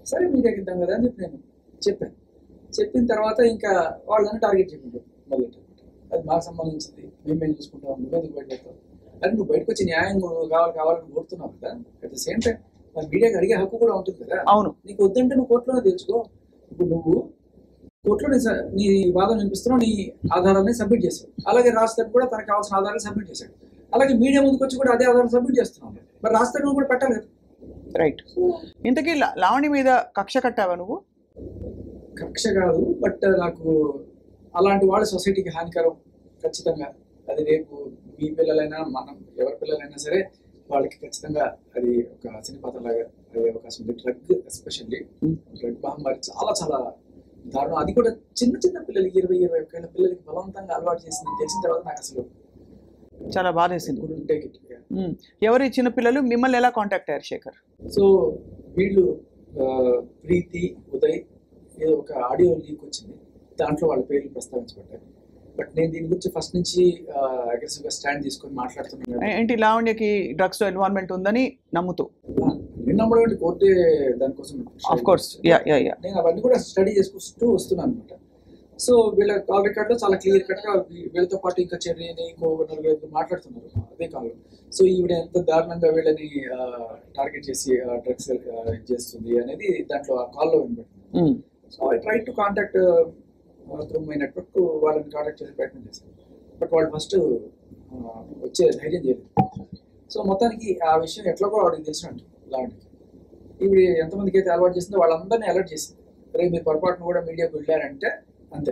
సరే మీడియాకి ఇద్దాం కదా అని చెప్పి నేను చెప్పాను చెప్పిన తర్వాత ఇంకా వాళ్ళని టార్గెట్ చెప్పిండు మొదలెట్టారు అది మాకు సంబంధించింది మేము మేము చూసుకుంటాం నువ్వు ఎందుకు బయట పెడతావు అది నువ్వు బయటకు వచ్చి న్యాయం కావాలి కావాలని కోరుతున్నావు కదా అట్ ద సేమ్ టైం మరి మీడియాకి అడిగే హక్కు కూడా ఉంటుంది కదా అవును నీకు వద్దంటే నువ్వు కోర్టులోనే తెలుసుకో ఇప్పుడు నువ్వు కోర్టులో నీ స- నీ వాదన వినిపిస్తున్నావు నీ ఆధారాన్ని సబ్మిట్ చేశావు అలాగే రాస్తాడు కూడా తనకు కావాల్సిన ఆధారాలు సబ్మిట్ చేశాడు అలాగే మీడియా ముందుకు వచ్చి కూడా అదే ఆధారం సబ్మిట్ చేస్తున్నావు మరి రాస్తాడు నువ్వు కూడా పెట్టాలి కదా రైట్ ఇంతకీ లా- లావణి మీద కక్ష కట్టావా నువ్వు కక్ష కాదు బట్ నాకు అలాంటి వాళ్ళు సొసైటీకి హానికరం ఖచ్చితంగా అది రేపు మీ పిల్లలైనా మనం ఎవరి పిల్లలైనా సరే వాళ్ళకి ఖచ్చితంగా అది ఒక సినిపాత లాగా అయ్యే అవకాశం ఉంది డ్రగ్ ఎస్పెషల్లీ Hmm. డ్రగ్ మహమ్మారి చాలా చాలా దారుణం అది కూడా చిన్న చిన్న పిల్లలకి ఇరవై ఇరవై ఒక్క ఏళ్ళ పిల్లలకి బలవంతంగా అలవాటు చేసింది తెలిసిన తర్వాత నాకు అసలు చాలా బాధేసింది couldn't take it. ఉమ్. ఎవరి చిన్న పిల్లలు మిమ్మల్ని ఎలా కాంటాక్ట్ అయ్యారు శేఖర్ సో వీళ్ళు ఆ, ప్రీతి ఉదయ్ ఏదో ఒక ఆడియో లీక్ వచ్చింది దాంట్లో వాళ్ళ పేర్లు ప్రస్తావించబడ్డాయి బట్ నేను దీని గురించి ఫస్ట్ నుంచి అగ్రెసివ్ గా స్టాండ్ తీసుకొని మాట్లాడుతున్నాను ఏ- ఏంటి లావణ్యకి డ్రగ్స్ ఇన్వాల్వ్మెంట్ ఉందని నమ్ముతూ ఆ, నేను నమ్మడం ఏంటి కోర్టే దానికోసం of course yeah yeah yeah నేను అవన్నీ కూడా స్టడీ చేసుకుంటూ వస్తున్నాను అనమాట సో వీళ్ళ కాల్ రికార్డ్ లో చాలా క్లియర్ కట్ గా వీ- వీళ్ళతో పాటు ఇంకా చెర్రీని ఇంకో నలుగురు ఐదుగురు మాట్లాడుతున్నారు అదే కాల్ సో ఈవిడ ఎంత దారుణంగా వీళ్ళని టార్గెట్ చేసి డ్రగ్స్ చేస్తుంది అనేది దాంట్లో ఆ కాల్లో వినబడుతుంది um. So I try to contact through my network వాళ్ళని కాంటాక్ట్ చేసే ప్రయత్నం చేశాను బట్ వాళ్ళు ఫస్ట్ వచ్చే ధైర్యం చేయలేదు సో మొత్తానికి ఆ విషయం ఎట్లాగో వాడికి తెలిసినట్టు లాంటికి ఇవి ఎంతమందికి అయితే అలవాటు చేసిందో వాళ్ళందరినీ అలర్ట్ చేసింది రేపు మీరు పొరపాటున కూడా మీడియాకు వెళ్ళారంటే అంతే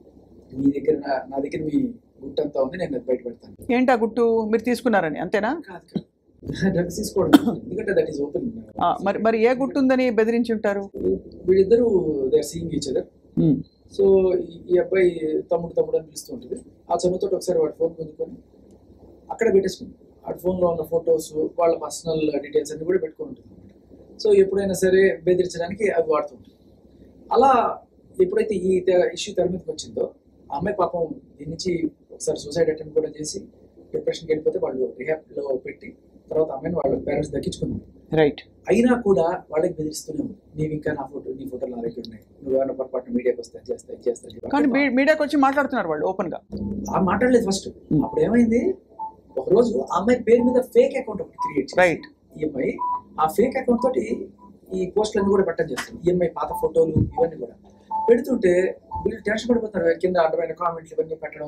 మీ దగ్గర నా- నా దగ్గర మీ గుట్టు అంతా ఉంది నేను అది బయట పెడతాను ఏంటి ఆ గుట్టు మీరు తీసుకున్నారని అంతేనా కాదు కాదు డ్రగ్స్ తీసుకోవడం ఎందుకంటే దట్ ఈస్ ఓపెన్ ఆ, మరి మరి ఏ గుట్టు ఉందని బెదిరించి ఉంటారు వీళ్ళిద్దరూ they are seeing each other um. So ఈ- ఈ అబ్బాయి తమ్ముడు తమ్ముడు అని పిలుస్తూ ఉంటుంది ఆ చనువుతో ఒకసారి వాడి ఫోన్ పొందుకొని అక్కడ పెట్టేసుకుంది వాడి ఫోన్లో ఉన్న ఫొటోస్ వాళ్ళ పర్సనల్ డీటెయిల్స్ అన్ని కూడా పెట్టుకొని ఉంటుంది సో ఎప్పుడైనా సరే బెదిరించడానికి అవి వాడుతుంటుంది అలా ఎప్పుడైతే ఈ ఇష్యూ తెర మీదకి వచ్చిందో ఆ అమ్మాయి పాపం దీని నుంచి ఒకసారి సూసైడ్ అటెంప్ట్ కూడా చేసి డిప్రెషన్కి వెళ్ళిపోతే వాళ్ళు రిహాబ్లో పెట్టి తర్వాత అమ్మాయిని వాళ్ళ పేరెంట్స్ దక్కించుకున్నారు రైట్ అయినా కూడా వాళ్ళకి బెదిరిస్తూనే ఉంది నీవు ఇంకా నా ఫోటో నీ ఫోటోలు నా దగ్గర ఉన్నాయి నువ్వు ఏమైనా పొరపాటు మీడియాకి వస్తే అది చేస్తా ఇది చేస్తా అని చెప్పి. కానీ మీ- మీడియాకి వచ్చి మాట్లాడుతున్నారు వాళ్ళు ఓపెన్ గా ఆ మాట్లాడలేదు ఫస్ట్ అప్పుడు ఏమైంది ఒక రోజు ఆ అమ్మాయి పేరు మీద ఫేక్ అకౌంట్ ఒకటి క్రియేట్ Right. ఈ అమ్మాయి ఆ ఫేక్ అకౌంట్ తోటి ఈ పోస్టులన్నీ కూడా పెట్టడం చేస్తుంది ఈ అమ్మాయి పాత ఫోటోలు ఇవన్నీ కూడా పెడుతుంటే వీళ్ళు టెన్షన్ పడిపోతున్నారు కింద అడ్డమైన కామెంట్లు ఇవన్నీ పెట్టడం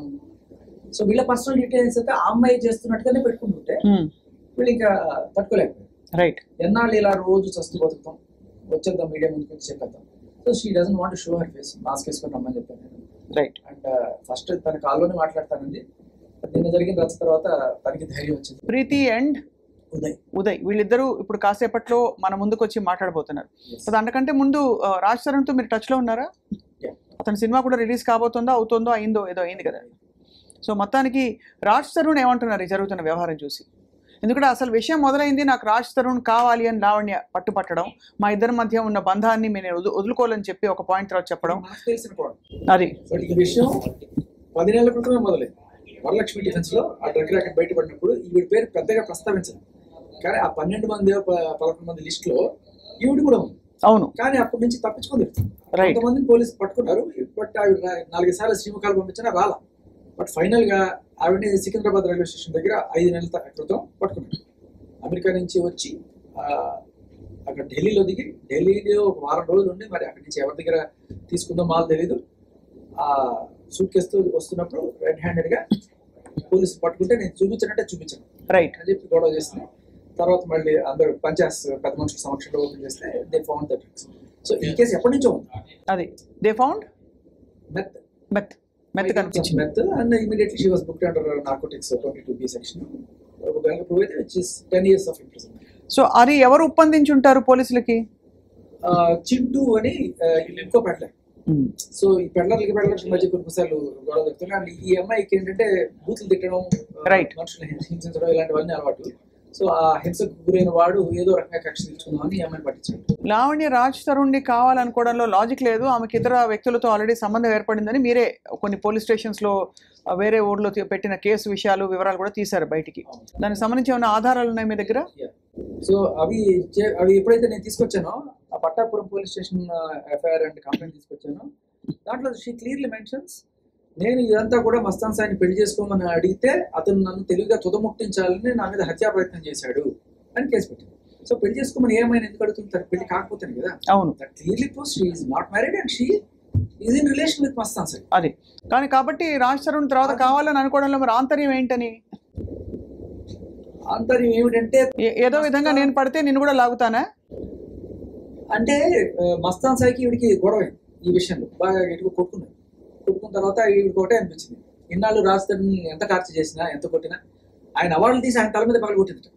సో వీళ్ళ పర్సనల్ డీటెయిల్స్ అయితే ఆ అమ్మాయి చేస్తున్నట్టుగానే పెట్టుకుంటుంటే వీళ్ళు ఇంకా తట్టుకోలేకపోయారు రైట్ ఎన్నాళ్ళు ఇలా రోజు చస్తూ బతుకుతాం వచ్చేద్దాం మీడియా ముందుకు వచ్చి చెప్పేద్దాం so she doesn't want show her face mask వేసుకొని రమ్మని చెప్పాను నేను రైట్ అండ్ ఫస్ట్ తన కాల్లోనే మాట్లాడతానండి నిన్న జరిగిన రచ్చ తర్వాత తనకి ధైర్యం వచ్చింది ప్రీతి అండ్ ఉదయ్ ఉదయ్ వీళ్ళిద్దరూ ఇప్పుడు కాసేపట్లో మన ముందుకు వచ్చి మాట్లాడబోతున్నారు సో దానికంటే ముందు ఆ, రాజ్ తరుణ్తో మీరు టచ్లో ఉన్నారా Yeah. అతని సినిమా కూడా రిలీజ్ కాబోతుందో అవుతుందో అయిందో ఏదో అయింది కదా సో మొత్తానికి రాజ్ తరుణ్ ఏమంటున్నారు ఈ జరుగుతున్న వ్యవహారం చూసి ఎందుకంటే అసలు విషయం మొదలైంది నాకు రాజ్ తరుణ్ కావాలి అని లావణ్య పట్టుపట్టడం మా ఇద్దరి మధ్య ఉన్న బంధాన్ని నేను వదు- వదులుకోవాలని చెప్పి ఒక పాయింట్ తర్వాత చెప్పడం నాకు తెలిసిన కూడా అది బట్ ఈ విషయం పది నెలల క్రితమే మొదలైంది వరలక్ష్మి డిఫెన్స్ లో ఆ డ్రగ్ ర్యాకెట్ బయటపడినప్పుడు ఈవిడ పేరు పెద్దగా ప్రస్తావించదు కానీ ఆ పన్నెండు మంది ప- పదకొండు మంది లిస్ట్ లో ఈవిడ కూడా ఉంది అవును కానీ అప్పటి నుంచి తప్పించుకుంది Right. కొంతమంది పోలీసు పట్టుకున్నారు బట్ ఆవిడ రా- నాలుగైదు సార్లు శ్రీముఖాలు పంపించినా రాలా బట్ ఫైనల్ గా ఆవిడని సికింద్రాబాద్ రైల్వే స్టేషన్ దగ్గర ఐదు నెలల త- క్రితం పట్టుకున్నారు అమెరికా నుంచి వచ్చి ఆ, అక్కడ ఢిల్లీలో దిగి ఢిల్లీలో ఒక వారం రోజులు ఉండి మరి అక్కడి నుంచి ఎవరి దగ్గర తీసుకుందో మాకు తెలీదు ఆ సూట్ కేసు వస్తున్నప్పుడు రెడ్ హ్యాండెడ్ గా పోలీసులు పట్టుకుంటే నేను చూపించానంటే చూపించాను రైట్ అని చెప్పి గొడవ చేసింది తర్వాత మళ్ళీ అందరు పంచాయత్ పెద్ద మనుషుల సమక్షంలో ఓపెన్ చేస్తే they found the drugs so ఈ కేసు ఎప్పటి నుంచో ఉంది అది దే ఫౌండ్ మెత్ మెత్ మెత్ కనిపించింది meth and immediately she was booked under narcotics twenty two B section కనుక ప్రూవ్ అయితే which is ten years of imprisonment so అది ఎవరు ఒప్పందించి ఉంటారు పోలీసులకి చింటూ అని ఆ, ఇంకో పెడ్లర్ సో ఈ పెడ్లర్లకి పెడ్లర్కి మధ్య కొన్ని కొన్నిసార్లు గొడవ జరుగుతున్నాయి అండ్ ఈ అమ్మాయికి ఏంటంటే బూతులు తిట్టడం ఆ, Right. మనుషుల్ని హింసించడం ఇలాంటివన్నీ అలవాటు సో ఆ హింసకు గురైన వాడు ఏదో రకంగా కక్ష తీర్చుకుందామని ఈ అమ్మాయిని పట్టించాడు లావణ్య రాజ్ తరుణ్ని కావాలనుకోవడంలో లాజిక్ లేదు ఆమెకి ఇతర వ్యక్తులతో ఆల్రెడీ సంబంధం ఏర్పడిందని మీరే కొన్ని పోలీస్ స్టేషన్స్లో ఆ, వేరే ఊర్లో తీ- పెట్టిన కేసు విషయాలు వివరాలు కూడా తీశారు బయటికి దానికి సంబంధించి ఏమైనా ఆధారాలు ఉన్నాయి మీ దగ్గర సో అవి చే- అవి ఎప్పుడైతే నేను తీసుకొచ్చానో ఆ Pattapuram police station FIR and complaint తీసుకొచ్చాను దాంట్లో షీ క్లియర్లీ మెన్షన్స్ నేను ఇదంతా కూడా మస్తాన్ సాయిని పెళ్లి చేసుకోమని అడిగితే అతను నన్ను తెలివిగా తుదముట్టించాలని నా మీద హత్యా ప్రయత్నం చేశాడు అని కేసు పెట్టింది సో పెళ్లి చేసుకోమని ఏమైనా ఎందుకు అడుగుతుంటారు పెళ్లి కాకపోతే కదా అవును that clearly proves she is not married and she is in relation with Mastan Sai అది కానీ కాబట్టి రాజ్ తరుణ్ తర్వాత కావాలని అనుకోవడంలో మరి ఆంతర్యం ఏంటని అంతర్యం ఏమిటంటే ఏ- ఏదో విధంగా నేను పడితే నేను కూడా లాగుతానా అంటే ఆ, మస్తాన్ సాయికి ఈవిడికి గొడవ అయింది ఈ విషయంలో బాగా గట్టిగా కొట్టుకున్నారు కొట్టుకున్న తర్వాత ఈవిడికి ఒకటే అనిపించింది ఇన్నాళ్ళు రాజధాని ఎంత టార్చర్ చేసినా ఎంత కొట్టినా ఆయన అవార్డులు తీసి ఆయన తల మీద పగల కొట్టింది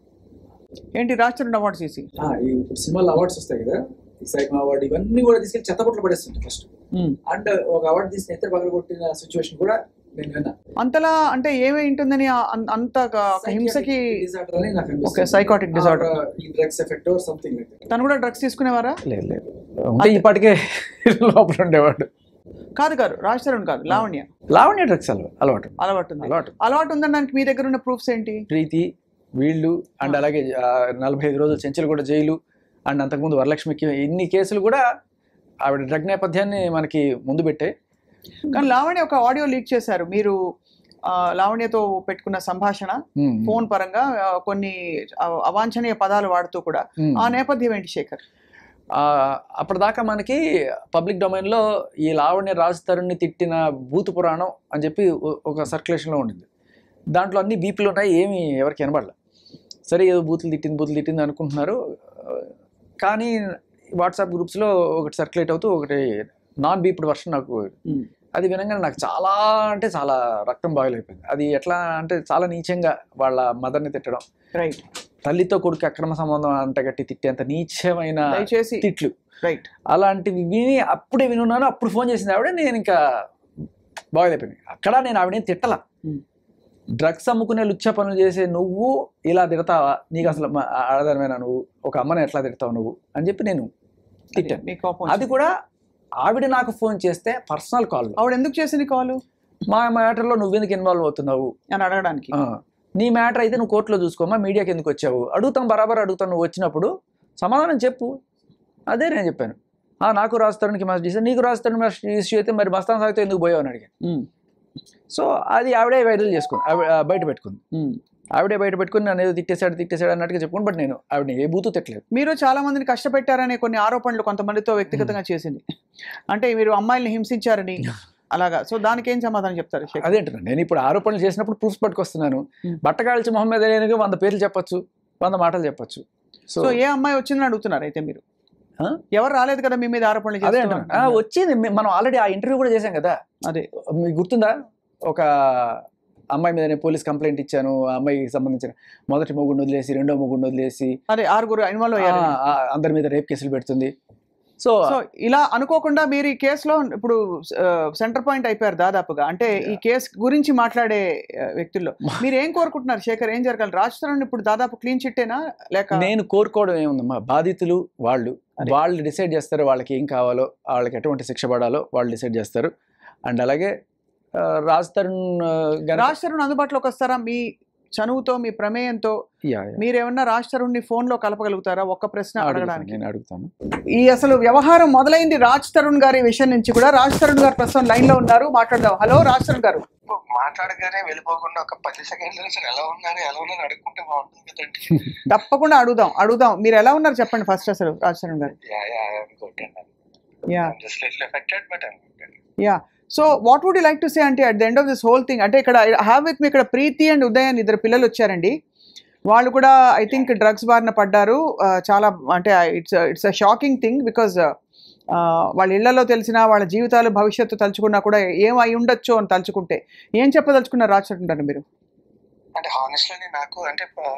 ఏంటి రాజ్ తరుణ్ అవార్డు చేసి ఇప్పుడు సినిమాలో అవార్డ్స్ వస్తాయి కదా ఈ సైమా అవార్డు ఇవన్నీ కూడా తీసుకెళ్ళి చెత్తపట్లు పడేస్తుంటాయి ఫస్ట్ ఉమ్. అండ్ ఒక అవార్డు తీసి ఎత్తే పగల కొట్టిన సిచ్యువేషన్ కూడా నేను విన్నా అంతలా అంటే ఏమై ఉంటుందని ఆ- అన్- అంత ఒక ఒక హింసకి డిజార్డర్ అని నాకు ఓకే psychotic disorder. ఈ డ్రగ్స్ ఎఫెక్ట్ సంథింగ్ లైక్ తను కూడా డ్రగ్స్ తీసుకునేవారా లేదు లేదు ఉంటే ఈ పాటికే లోపల ఉండేవాడు కాదు కాదు రాజ్ తరుణ్ కాదు లావణ్య లావణ్య డ్రగ్స్ అలవాటు అలవాటు అలవాటు ఉంది అలవాటు అలవాటు ఉందనడానికి మీ దగ్గర ఉన్న ప్రూఫ్స్ ఏంటి ప్రీతి వీళ్ళు అండ్ అలాగే ఆ, నలభై ఐదు రోజులు చెంచులు కూడా జైలు అండ్ అంతకుముందు వరలక్ష్మికి ఇన్ని కేసులు కూడా ఆవిడ డ్రగ్ నేపథ్యాన్ని మనకి ముందు పెట్టే కానీ లావణ్య ఒక ఆడియో లీక్ చేశారు మీరు ఆ, లావణ్యతో పెట్టుకున్న సంభాషణ ఉమ్, ఫోన్ పరంగా ఆ, కొన్ని అ- అవాంఛనీయ పదాలు వాడుతూ కూడా ఉమ్. ఆ నేపథ్యం ఏంటి శేఖర్ ఆ, అప్పటిదాకా మనకి పబ్లిక్ డొమైన్లో ఈ లావణ్య రాజ్ తరుణ్ని తిట్టిన భూత పురాణం అని చెప్పి ఒ- ఒక సర్క్యులేషన్లో ఉండింది దాంట్లో అన్ని బీపీలు ఉన్నాయి ఏమి ఎవరికి వినబడలే సరే ఏదో బూతులు తిట్టింది బూతులు తిట్టింది అనుకుంటున్నారు ఆ, కానీ వాట్సాప్ గ్రూప్స్లో ఒకటి సర్క్యులేట్ అవుతూ ఒకటి నాన్ బీప్డ్ వర్షన్ నాకు ఉమ్. అది వినగానే నాకు చాలా అంటే చాలా రక్తం బాయిలైపోయింది అది ఎట్లా అంటే చాలా నీచంగా వాళ్ళ మదర్ని తిట్టడం రైట్ తల్లితో కొడుకు అక్రమ సంబంధం అంత గట్టి తిట్టేంత నీచమైన దయచేసి తిట్లు రైట్ అలాంటివి విని అప్పుడే వినున్నాను అప్పుడు ఫోన్ చేసింది ఆవిడ నేను ఇంకా బాగైపోయింది అక్కడ నేను ఆవిడని తిట్టల Hmm. డ్రగ్స్ అమ్ముకునే లుచ్చ పనులు చేసే నువ్వు ఇలా తిడతావా నీకు అసలు మా- ఆడదానివేనా నువ్వు ఒక అమ్మని ఎట్లా తిడతావు నువ్వు అని చెప్పి నేను తిట్టాను మీ కోపం అది కూడా ఆవిడ నాకు ఫోన్ చేస్తే పర్సనల్ కాల్ ఆవిడ ఎందుకు చేసింది కాల్ మా మ్యాటర్లో నువ్వెందుకు ఇన్వాల్వ్ అవుతున్నావు అని అడగడానికి ఆ, నీ మ్యాటర్ అయితే నువ్వు కోర్టులో చూసుకోమా మీడియాకి ఎందుకు వచ్చావు అడుగుతాం బరాబర్ అడుగుతాం నువ్వు వచ్చినప్పుడు సమాధానం చెప్పు అదే నేను చెప్పాను ఆ, నాకు రాస్తానికి మస్ట్ ఇష్యూ నీకు రాస్తాను మస్ట్ ఇష్యూ అయితే మరి మస్తాన్ సాగితే ఎందుకు పోయావు అని అడిగాను ఉమ్. సో అది ఆవిడే వైరల్ చేసుకుంది ఆవిడ- ఆ, బయట పెట్టుకుంది ఉమ్. ఆవిడే బయట పెట్టుకుని నన్ను ఏదో తిట్టేశాడు తిట్టేశాడు అన్నట్టుగా చెప్పుకుని బట్ నేను ఆవిడ ఏ బూతు తిట్టలేదు మీరు చాలా మందిని కష్టపెట్టారనే కొన్ని ఆరోపణలు కొంతమందితో వ్యక్తిగతంగా చేసింది అంటే మీరు అమ్మాయిల్ని హింసించారని అలాగా సో దానికి ఏం సమాధానం చెప్తారు శేఖర్? అదేంటున్నాను నేను ఇప్పుడు ఆరోపణలు చేసినప్పుడు ప్రూఫ్స్ పట్టుకొస్తున్నాను Hmm. బట్టకాల్చి మొహమ్మద్ అలీకి వంద పేర్లు చెప్పొచ్చు వంద మాటలు చెప్పొచ్చు సో సో ఏ అమ్మాయి వచ్చిందని అడుగుతున్నారు అయితే మీరు ఆ? ఎవరు రాలేదు కదా మీ మీద ఆరోపణలు అదే చేస్తూ అంటున్నాను. ఆ, అంటున్నారు. వచ్చింది మే- మనం ఆల్రెడీ ఆ ఇంటర్వ్యూ కూడా చేశాం కదా అదే మీకు గుర్తుందా ఒక అమ్మాయి మీద నేను పోలీస్ కంప్లైంట్ ఇచ్చాను ఆ అమ్మాయికి సంబంధించిన మొదటి మొగుడిని వదిలేసి రెండో మొగుడిని వదిలేసి అదే ఆరుగురు ఇన్వాల్వ్ అయ్యారు ఆ, ఆ, అందరి మీద రేప్ కేసులు పెడుతుంది సో సో ఇలా అనుకోకుండా మీరు ఈ కేసులో ఇప్పుడు సెంటర్ పాయింట్ అయిపోయారు దాదాపుగా అంటే ఈ కేసు గురించి మాట్లాడే ఆ, వ్యక్తుల్లో మీరు ఏం కోరుకుంటున్నారు శేఖర్ ఏం జరగాలి రాజ్ తరుణ్ ఇప్పుడు దాదాపు క్లీన్ చిట్టేనా లేక నేను కోరుకోవడం ఏముందమ్మా బాధితులు వాళ్ళు అదే. వాళ్ళు డిసైడ్ చేస్తారు వాళ్ళకి ఏం కావాలో వాళ్ళకి ఎటువంటి శిక్ష పడాలో వాళ్ళు డిసైడ్ చేస్తారు అండ్ అలాగే ఆ, రాజ్ తరుణ్ ఆ, గనక- రాజ్ తరుణ్ అందుబాటులోకి వస్తారా మీ చనువుతో మీ ప్రమేయంతో యా, యా. మీరేమన్నా రాజ్ తరుణ్ని ఫోన్ లో కలపగలుగుతారా ఒక్క ప్రశ్న అడుగుతాను, అడగడానికి నేను అడుగుతాను ఈ అసలు వ్యవహారం మొదలైంది రాజ్ తరుణ్ గారి విషయం నుంచి కూడా రాజ్ తరుణ్ గారు ప్రస్తుతం లైన్ లో ఉన్నారు మాట్లాడదాం హలో రాజ్ తరుణ్ గారు మాట్లాడగానే వెళ్ళిపోకుండా ఒక పది సెకండ్లు అసలు ఎలా ఉన్నారు ఎలా ఉన్నారు అడుక్కుంటే బాగుంటుంది కదండి తప్పకుండా అడుగుదాం అడుగుదాం మీరు ఎలా ఉన్నారు చెప్పండి ఫస్ట్ అసలు రాజ్ తరుణ్ గారు yeah yeah I'm good yeah just little affected but I'm good yeah so what would you like to say అంటే at the end of this whole thing అంటే ఇక్కడ హ్యావ్ విత్ మీ ఇక్కడ ప్రీతి అండ్ ఉదయ్ అని ఇద్దరు పిల్లలు వచ్చారండి వాళ్ళు కూడా ఐ థింక్ డ్రగ్స్ బారిన పడ్డారు ఆ, చాలా అంటే it's it's uh shocking thing because వాళ్ళ ఇళ్లలో తెలిసిన వాళ్ళ జీవితాలు భవిష్యత్తు తలుచుకున్నా కూడా ఏం అయి ఉండొచ్చు అని తలుచుకుంటే ఏం చెప్పదలుచుకున్నారు రాచుంటారు మీరు అంటే హానెస్ట్లీ నాకు అంటే ఆ,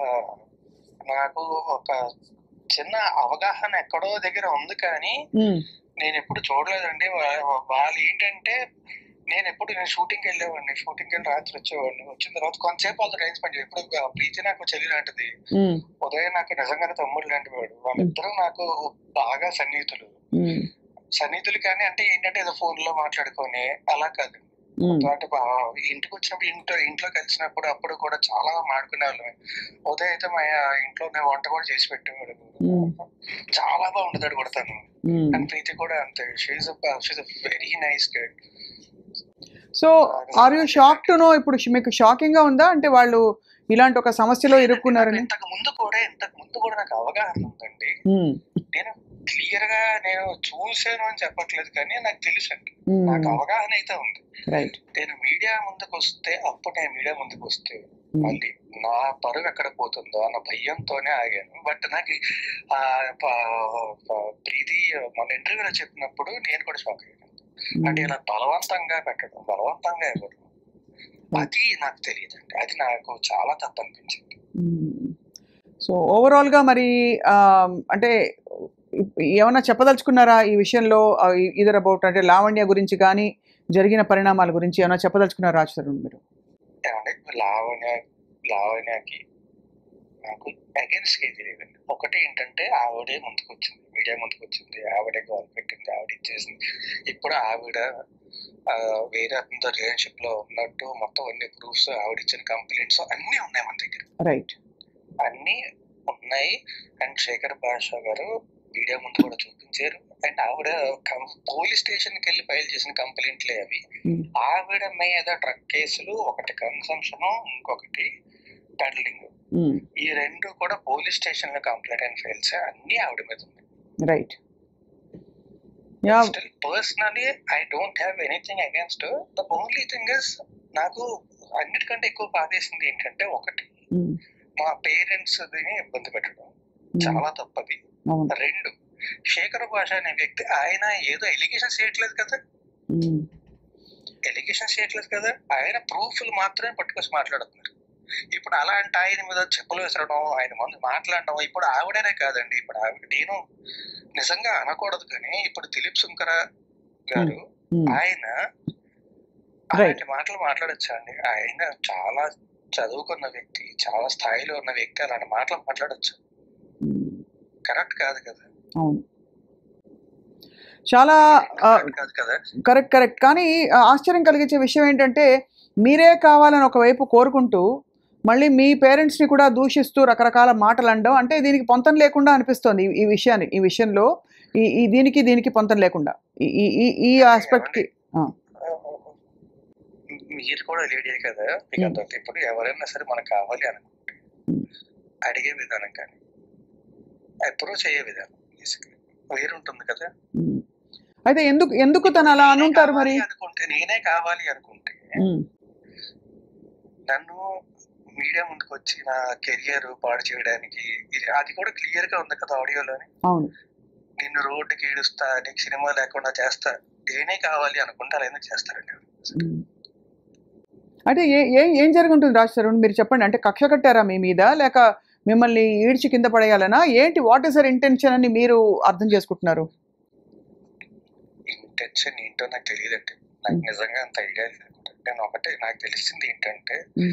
నాకు ఒక చిన్న అవగాహన ఎక్కడో దగ్గర ఉంది కానీ నేను ఎప్పుడు చూడలేదండి వా- వాళ్ళు ఏంటంటే నేను ఎప్పుడు నేను షూటింగ్కి వెళ్ళేవాడిని షూటింగ్కి వెళ్ళి రాత్రి వచ్చేవాడిని వచ్చిన తర్వాత కొంతసేపు వాళ్ళతో టైం స్పెండ్ ఎప్పుడు ప్రీతి నాకు చెల్లి లాంటిది ఉదయం నాకు నిజంగానే తమ్ముడు లాంటి వాడు వాళ్ళిద్దరూ నాకు బాగా సన్నిహితులు సన్నిహితులు కానీ అంటే ఏంటంటే ఏదో ఫోన్ లో మాట్లాడుకొని అలా కాదు ఉమ్, అంటే బా- ఇంటికి వచ్చినప్పుడు ఇంట్లో ఇంట్లో కలిసినప్పుడు అప్పుడు కూడా చాలా మాడుకునే వాళ్ళమే ఉదయం అయితే మా ఇంట్లో నేను వంట కూడా చేసి పెట్టేవాడు ఉమ్, చాలా బాగుంటుంది కూడా తను ఉమ్. అండ్ ప్రీతి కూడా అంతే she she very nice guide so are you shock to know ఇప్పుడు మీకు షాకింగ్ గా ఉందా అంటే వాళ్ళు ఇలాంటి ఒక సమస్యలో ఇరుక్కున్నారని ఇంతకు ముందు కూడా ఇంతకు ముందు కూడా నాకు అవగాహన ఉందండి ఉమ్, నేను క్లియర్ గా నేను చూసాను అని చెప్పట్లేదు కానీ నాకు తెలుసండి ఉమ్, నాకు అవగాహన అయితే ఉంది రైట్ నేను మీడియా ముందుకు వస్తే అప్పుడు నేను మీడియా ముందుకు వస్తే ఉమ్, మళ్ళీ నా పరువు ఎక్కడ పోతుందో అన్న భయంతోనే ఆగాను బట్ నాకు ఆ ప- ప- ప్రీతి మన ఇంటర్వ్యూలో చెప్పినప్పుడు నేను కూడా షాక్ అయ్యాను అంటే ఇలా బలవంతంగా పెట్టడం బలవంతంగా ఇవ్వడం అది నాకు తెలియదండి అది నాకు చాలా తప్పు అనిపించింది సో ఓవరాల్గా మరి ఆ, అంటే ఇప్- ఏమన్నా చెప్పదలుచుకున్నారా ఈ విషయంలో ఇదర్ అబౌట్ అంటే లావణ్య గురించి కానీ జరిగిన పరిణామాల గురించి ఏమైనా చెప్పదలుచుకున్నారా రాజ్ తరుణ్ మీరు ఏమంటే లావణ్య లావణ్యకి నాకు అగేన్స్ట్ ఏది లేదండి ఒకటి ఏంటంటే ఆవిడే ముందుకు వచ్చింది మీడియా ముందుకు వచ్చింది ఆవిడే గోల్ పెట్టింది ఆవిడ ఇచ్చేసింది ఇప్పుడు ఆవిడ ఆ, వేరే అతనితో రిలేషన్షిప్ లో ఉన్నట్టు మొత్తం అన్ని ప్రూఫ్స్ ఆవిడ ఇచ్చిన కంప్లైంట్స్ అన్ని ఉన్నాయి మన దగ్గర రైట్ అన్ని ఉన్నాయి అండ్ శేఖర్ భాష గారు మీడియా ముందు కూడా చూపించారు అండ్ ఆవిడ పోలీస్ స్టేషన్ కి వెళ్ళి ఫైల్ చేసిన కంప్లైంట్లే అవి Hmm. ఆవిడ మీద డ్రగ్ కేసులు ఒకటి కన్సంప్షన్ ఇంకొకటి పెడలింగ్ ఈ రెండు కూడా పోలీస్ స్టేషన్ లో కంప్లైంట్ అండ్ ఫైల్స్ అన్ని ఆవిడ మీద ఉన్నాయి right yeah still personally I don't have anything against the only thing is నాకు అన్నిటికంటే ఎక్కువ బాధేసింది ఏంటంటే ఒకటి మా పేరెంట్స్ ఇబ్బంది పెట్టడం చాలా తప్పది అవును రెండు శేఖర్ భాష అనే వ్యక్తి ఆయన ఏదో ఎలిగేషన్ చేయట్లేదు కదా ఉమ్, ఎలిగేషన్ చేయట్లేదు కదా ఆయన ప్రూఫ్లు మాత్రమే పట్టుకొచ్చి మాట్లాడుతున్నారు ఇప్పుడు అలాంటి ఆయన మీద చెప్పులు విసరడం ఆయన ముందు మాట్లాడడం ఇప్పుడు ఆవిడనే కాదండి ఇప్పుడు ఆవిడ నేను నిజంగా అనకూడదు కానీ ఇప్పుడు దిలీప్ శంకర గారు ఉమ్, ఆయన Right. అలాంటి మాటలు మాట్లాడొచ్చా అండి ఆయన చాలా చదువుకున్న వ్యక్తి చాలా స్థాయిలో ఉన్న వ్యక్తి అలాంటి మాటలు మాట్లాడొచ్చు ఉమ్, కరెక్ట్ కాదు కదా అవును చాలా ఆ, కరెక్ట్ కాదు కదా కరెక్ట్ కరెక్ట్ కానీ ఆ, ఆశ్చర్యం కలిగించే విషయం ఏంటంటే మీరే కావాలని ఒకవైపు కోరుకుంటూ మళ్ళీ మీ పేరెంట్స్ని కూడా దూషిస్తూ రకరకాల మాటలు అనడం అంటే దీనికి పొంతం లేకుండా అనిపిస్తోంది ఈ- ఈ విషయాన్ని ఈ విషయంలో ఈ ఈ దీనికి దీనికి పొంతం లేకుండా ఈ- ఈ ఈ ఈ ఆస్పెక్ట్కి మీరు కూడా లేడీ కదా మీకు Hmm. అంత ఇప్పుడు ఎవరైనా సరే మనకు కావాలి అనుకుంటే Hmm. అడిగే విధానం కానీ అప్రోచ్ అయ్యే విధానం basically వేరుంటుంది కదా ఉమ్. అయితే ఎందుకు ఎందుకు తను అలా నేనే అనుంటారు మరి కావాలి అనుకుంటే నేనే కావాలి అనుకుంటే ఉమ్, నన్ను మీడియా ముందుకు వచ్చి నా కెరియర్ పాడు చేయడానికి ఇది- అది కూడా క్లియర్ గా ఉంది కదా ఆడియోలోని అవును నిన్ను రోడ్డుకి ఈడుస్తా నీకు సినిమా లేకుండా చేస్తా నేనే కావాలి అనుకుంటే అలా ఎందుకు చేస్తారండి ఉమ్. అంటే ఏ ఏ ఏం జరుగుంటుంది రాజ్ తరుణ్ మీరు చెప్పండి అంటే కక్ష కట్టారా మీ మీద లేక మిమ్మల్ని ఈడ్చి కింద పడేయాలనా ఏంటి వాట్ ఇస్ అర్ ఇంటెన్షన్ అని మీరు అర్థం చేసుకుంటున్నారు ఇంటెన్షన్ ఏంటో నాకు తెలియదండి నాకు Hmm. నిజంగా అంత ఐడియా లేదు నేను ఒకటే నాకు తెలిసింది ఏంటంటే Hmm.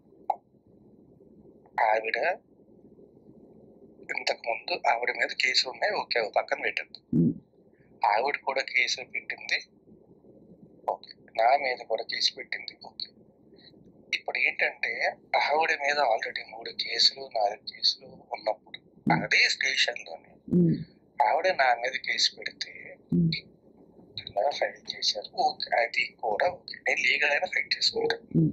ఆవిడ ఇంతకు ముందు ఆవిడ మీద కేసులు ఉన్నాయి ఓకే ఒక పక్కన పెట్టింది ఉమ్, ఆవిడ కూడా కేసు పెట్టింది ఓకే నా మీద కూడా కేసు పెట్టింది ఓకే ఇప్పుడు ఏంటంటే ఆవిడ మీద ఆల్రెడీ మూడు కేసులు నాలుగు కేసులు ఉన్నప్పుడు అదే స్టేషన్ లోనే ఉమ్, ఆవిడ నా మీద కేసు పెడితే ఉమ్. ఇలా ఫైట్ చేశారు ఓకే అది కూడా ఓకే నేను లీగల్ అయినా ఫైట్ చేసుకుంటాను Hmm.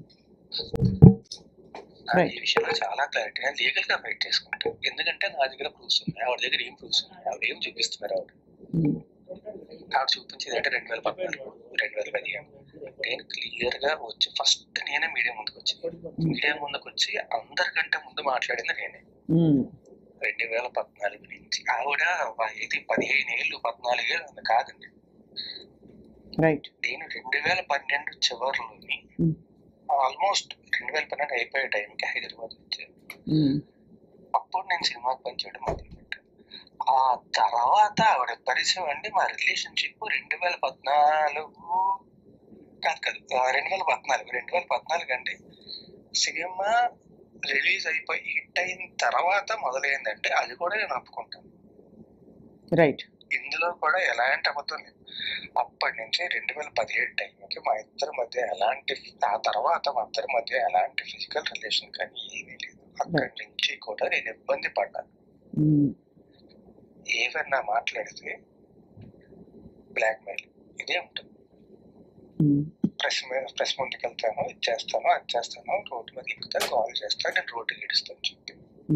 నాకు Right. ఈ విషయంలో చాలా క్లారిటీ నేను లీగల్ గా ఫైట్ చేసుకుంటాను ఎందుకంటే నా దగ్గర ప్రూఫ్స్ ఉన్నాయి ఆవిడ దగ్గర ఏం ప్రూఫ్స్ ఉన్నాయి ఆవిడ ఏం చూపిస్తున్నారు ఆవిడ ఉమ్, ఆవిడ చూపించేది అంటే రెండు వేల పద్నాలుగు రెండు వేల పదిహేను నేను క్లియర్ గా వచ్చి ఫస్ట్ నేనే మీడియా ముందుకు వచ్చి మీడియా ముందుకు వచ్చి అందరికంటే ముందు మాట్లాడింది నేనే ఉమ్, రెండు వేల పద్నాలుగు నుంచి ఆవిడ ఇది పదిహేను ఏళ్ళు పద్నాలుగు ఏళ్ళు అంత కాదండి రైట్ నేను రెండు వేల పన్నెండు చివరిలోని Hmm. ఆల్మోస్ట్ రెండు వేల పన్నెండు అయిపోయే టైంకి హైదరాబాద్ వచ్చాను ఉమ్, అప్పుడు నేను సినిమాకి పనిచేయడం మొదలుపెట్టాను ఆ తర్వాత ఆవిడ పరిచయం అండి మా రిలేషన్షిప్ రెండు వేల పద్నాలుగు కాదు కాదు ఆ, రెండు వేల పద్నాలుగు రెండు వేల పద్నాలుగు అండి సినిమా రిలీజ్ అయిపోయి హిట్ అయిన తర్వాత మొదలైందంటే అది కూడా నేను ఒప్పుకుంటాను రైట్ ఇందులో కూడా ఎలాంటి అబద్ధం లేదు అప్పటి నుంచి రెండు వేల పదిహేడు టైంకి మా ఇద్దరి మధ్య ఎలాంటి ఆ తర్వాత మా ఇద్దరి మధ్య ఎలాంటి ఫిజికల్ రిలేషన్ కానీ ఏమీ లేదు అక్కడి నుంచి కూడా నేను ఇబ్బంది పడ్డాను ఏవన్నా మాట్లాడితే బ్లాక్ మెయిల్ ఇదే ఉంటుంది ప్రెస్ మీద ప్రెస్ ముందుకు వెళ్తాను ఇది చేస్తాను అది చేస్తాను రోడ్డు మీద ఎక్కుతా కాల్ చేస్తాను నేను రోడ్డు గడిస్తాను చెప్పి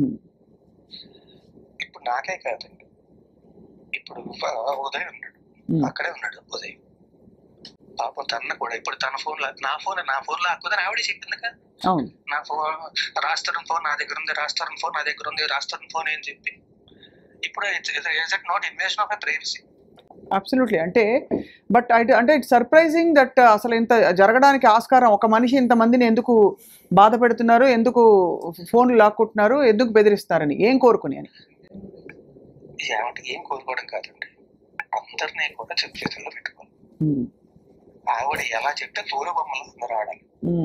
ఇప్పుడు నాకే కాదండి ఇప్పుడు ఫ- ఉదయ్ ఉన్నాడు అక్కడే ఉన్నాడు ఉదయ్ పాపం తన కూడా ఇప్పుడు తన ఫోన్ నా ఫోన్ నా ఫోన్ లాక్కుదని ఆవిడే చెప్పింది కదా అవును నా ఫోన్ రాస్తారం ఫోన్ నా దగ్గర ఉంది రాస్తారం ఫోన్ నా దగ్గర ఉంది రాస్తారం ఫోన్ అని చెప్పి ఇప్పుడు is it not invasion of a privacy absolutely అంటే బట్ అంటే ఇట్స్ సర్ప్రైజింగ్ దట్ అసలు ఇంత జరగడానికి ఆస్కారం ఒక మనిషి ఇంతమందిని ఎందుకు బాధ పెడుతున్నారు ఎందుకు ఫోన్లు లాక్కుంటున్నారు ఎందుకు బెదిరిస్తారని ఏం కోరుకుని అని ఏమంటే ఏం కోరుకోవడం కాదండి అందరినీ కూడా చెప్పు చేతుల్లో పెట్టుకోవాలి ఆవిడ ఎలా చెప్తే తోలు బొమ్మలు అందరూ ఆడాలి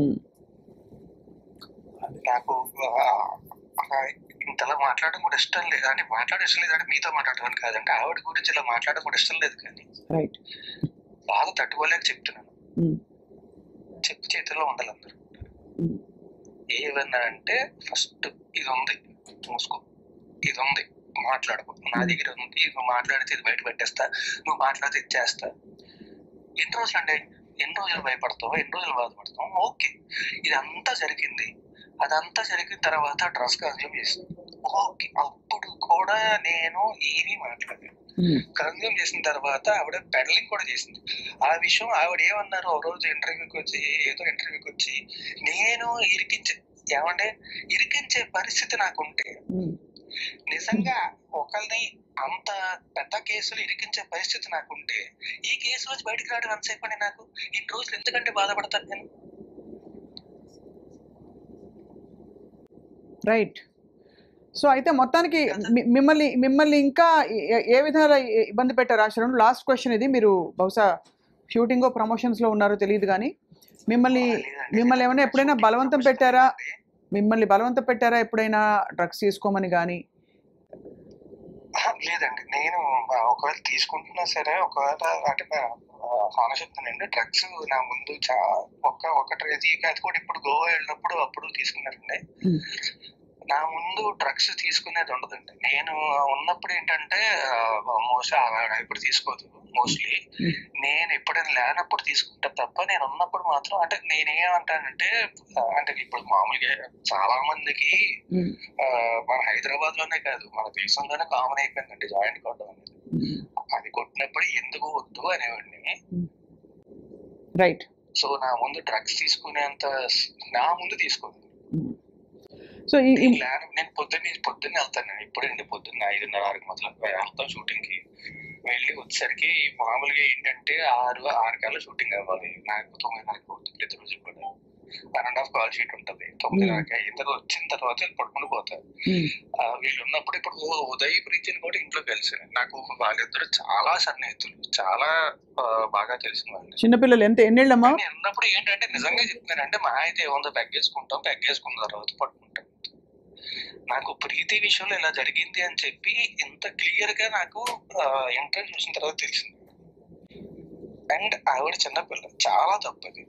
నాకు ఆ, ఆ, ఇంతలా మాట్లాడడం కూడా ఇష్టం లేదు అంటే మాట్లాడడం ఇష్టం లేదంటే మీతో మాట్లాడడం కాదంటే ఆవిడ గురించి ఇలా మాట్లాడడం కూడా ఇష్టం లేదు కానీ రైట్ బాధ తట్టుకోలేక చెప్తున్నాను చెప్పు చేతిలో ఉండాలి అందరూ ఏమన్నా అంటే ఫస్ట్ ఇది ఉంది మూసుకో ఇది ఉంది మాట్లాడుకో నా దగ్గర ఉంది నువ్వు మాట్లాడితే ఇది బయట పెట్టేస్తా నువ్వు మాట్లాడితే ఇది చేస్తా ఎన్ని రోజులు అంటే ఎన్ని రోజులు భయపడతావు ఎన్ని రోజులు బాధపడతావు ఓకే ఇదంతా జరిగింది అదంతా జరిగిన తర్వాత డ్రస్ కన్జ్యూమ్ చేసింది ఓకే అప్పుడు కూడా నేను ఏమీ మాట్లాడలేదు కన్జ్యూమ్ చేసిన తర్వాత ఆవిడ పెడలింగ్ కూడా చేసింది ఆ విషయం ఆవిడ ఏమన్నారు ఒక రోజు ఇంటర్వ్యూకి వచ్చి ఏదో ఇంటర్వ్యూకి వచ్చి నేను ఇరికించే ఏమంటే ఇరికించే పరిస్థితి నాకుంటే నిజంగా ఒకరిని అంత పెద్ద కేసులు ఇరికించే పరిస్థితి నాకుంటే ఈ కేసు నుంచి బయటికి రావడం ఎంతసేపు అని నాకు ఇన్ని రోజులు ఎందుకంటే బాధపడతాను నేను రైట్ సో అయితే మొత్తానికి మి- మిమ్మల్ని మిమ్మల్ని ఇంకా ఏ- ఏ విధాల ఇబ్బంది పెట్టారు ఆశ్రమం లాస్ట్ క్వశ్చన్ ఇది మీరు బహుశా షూటింగ్ ప్రమోషన్స్లో ఉన్నారో తెలియదు కానీ మిమ్మల్ని మిమ్మల్ని ఏమైనా ఎప్పుడైనా బలవంతం పెట్టారా మిమ్మల్ని బలవంతం పెట్టారా ఎప్పుడైనా డ్రగ్స్ తీసుకోమని కానీ ఆహా, లేదండి నేను ఆ, ఒకవేళ తీసుకుంటున్నా సరే ఒకవేళ అంటే హాన చెప్తానండి డ్రగ్స్ నా ముందు చా ఒక్క ఒకటి అది అది కూడా ఇప్పుడు గోవా వెళ్ళినప్పుడు అప్పుడు తీసుకున్నారండి Hmm. నా ముందు డ్రగ్స్ తీసుకునేది ఉండదండి నేను ఉన్నప్పుడు ఏంటంటే మోస్ట్ ఇప్పుడు తీసుకోదు మోస్ట్లీ Hmm. నేను ఎప్పుడైనా లేనప్పుడు తీసుకుంటా తప్ప నేను ఉన్నప్పుడు మాత్రం అంటే నేనేమంటానంటే ఆ, అంటే ఇప్పుడు మామూలుగా చాలా మందికి ఆ, మన హైదరాబాద్ లోనే కాదు మన దేశంలోనే కామన్ అయిపోయిందండి జాయింట్ కొట్టడం అనేది అది కొట్టినప్పుడు ఎందుకు వద్దు అనేవాడిని రైట్ సో నా ముందు డ్రగ్స్ తీసుకునేంత నా ముందు తీసుకోదు సో ఈ ఈ- నేను నేను పొద్దున్న పొద్దున్న వెళ్తాను నేను ఇప్పుడండి పొద్దున్న ఐదున్నర ఆరుకి మొదలు వెళ్తాం షూటింగ్ కి వెళ్ళి వచ్చేసరికి మామూలుగా ఏంటంటే ఆరు ఆరు కల్లా షూటింగ్ అవ్వాలి నాకు తొమ్మిదిన్నరకు అవుతుంది ప్రతిరోజు కూడా one and half call sheet ఉంటుంది తొమ్మిదిన్నరకి అయిన తర్వాత వచ్చిన తర్వాత వీళ్ళు పడుకుని పోతారు ఉమ్, ఆ, వీళ్ళు ఉన్నప్పుడు ఇప్పుడు ఉ- ఉదయ్ ప్రీతిని కూడా ఇంట్లో కలిసాను నాకు వాళ్ళిద్దరు చాలా సన్నిహితులు చాలా ఆ, బాగా తెలిసిన వాళ్ళు చిన్నపిల్లలు ఎంత ఎన్నేళ్ళమ్మా నేను ఉన్నప్పుడు ఏంటంటే నిజంగా చెప్తున్నానంటే మా అయితే ఏముందో పెగ్గేసుకుంటాం పెగ్గేసుకున్న తర్వాత పట్టుకుంటాం నాకు ప్రీతి విషయంలో ఇలా జరిగింది అని చెప్పి ఇంత క్లియర్ గా నాకు ఇంటర్వ్యూ చూసిన తర్వాత తెలిసింది అండ్ ఆవిడ చిన్నపిల్ల చాలా తప్పది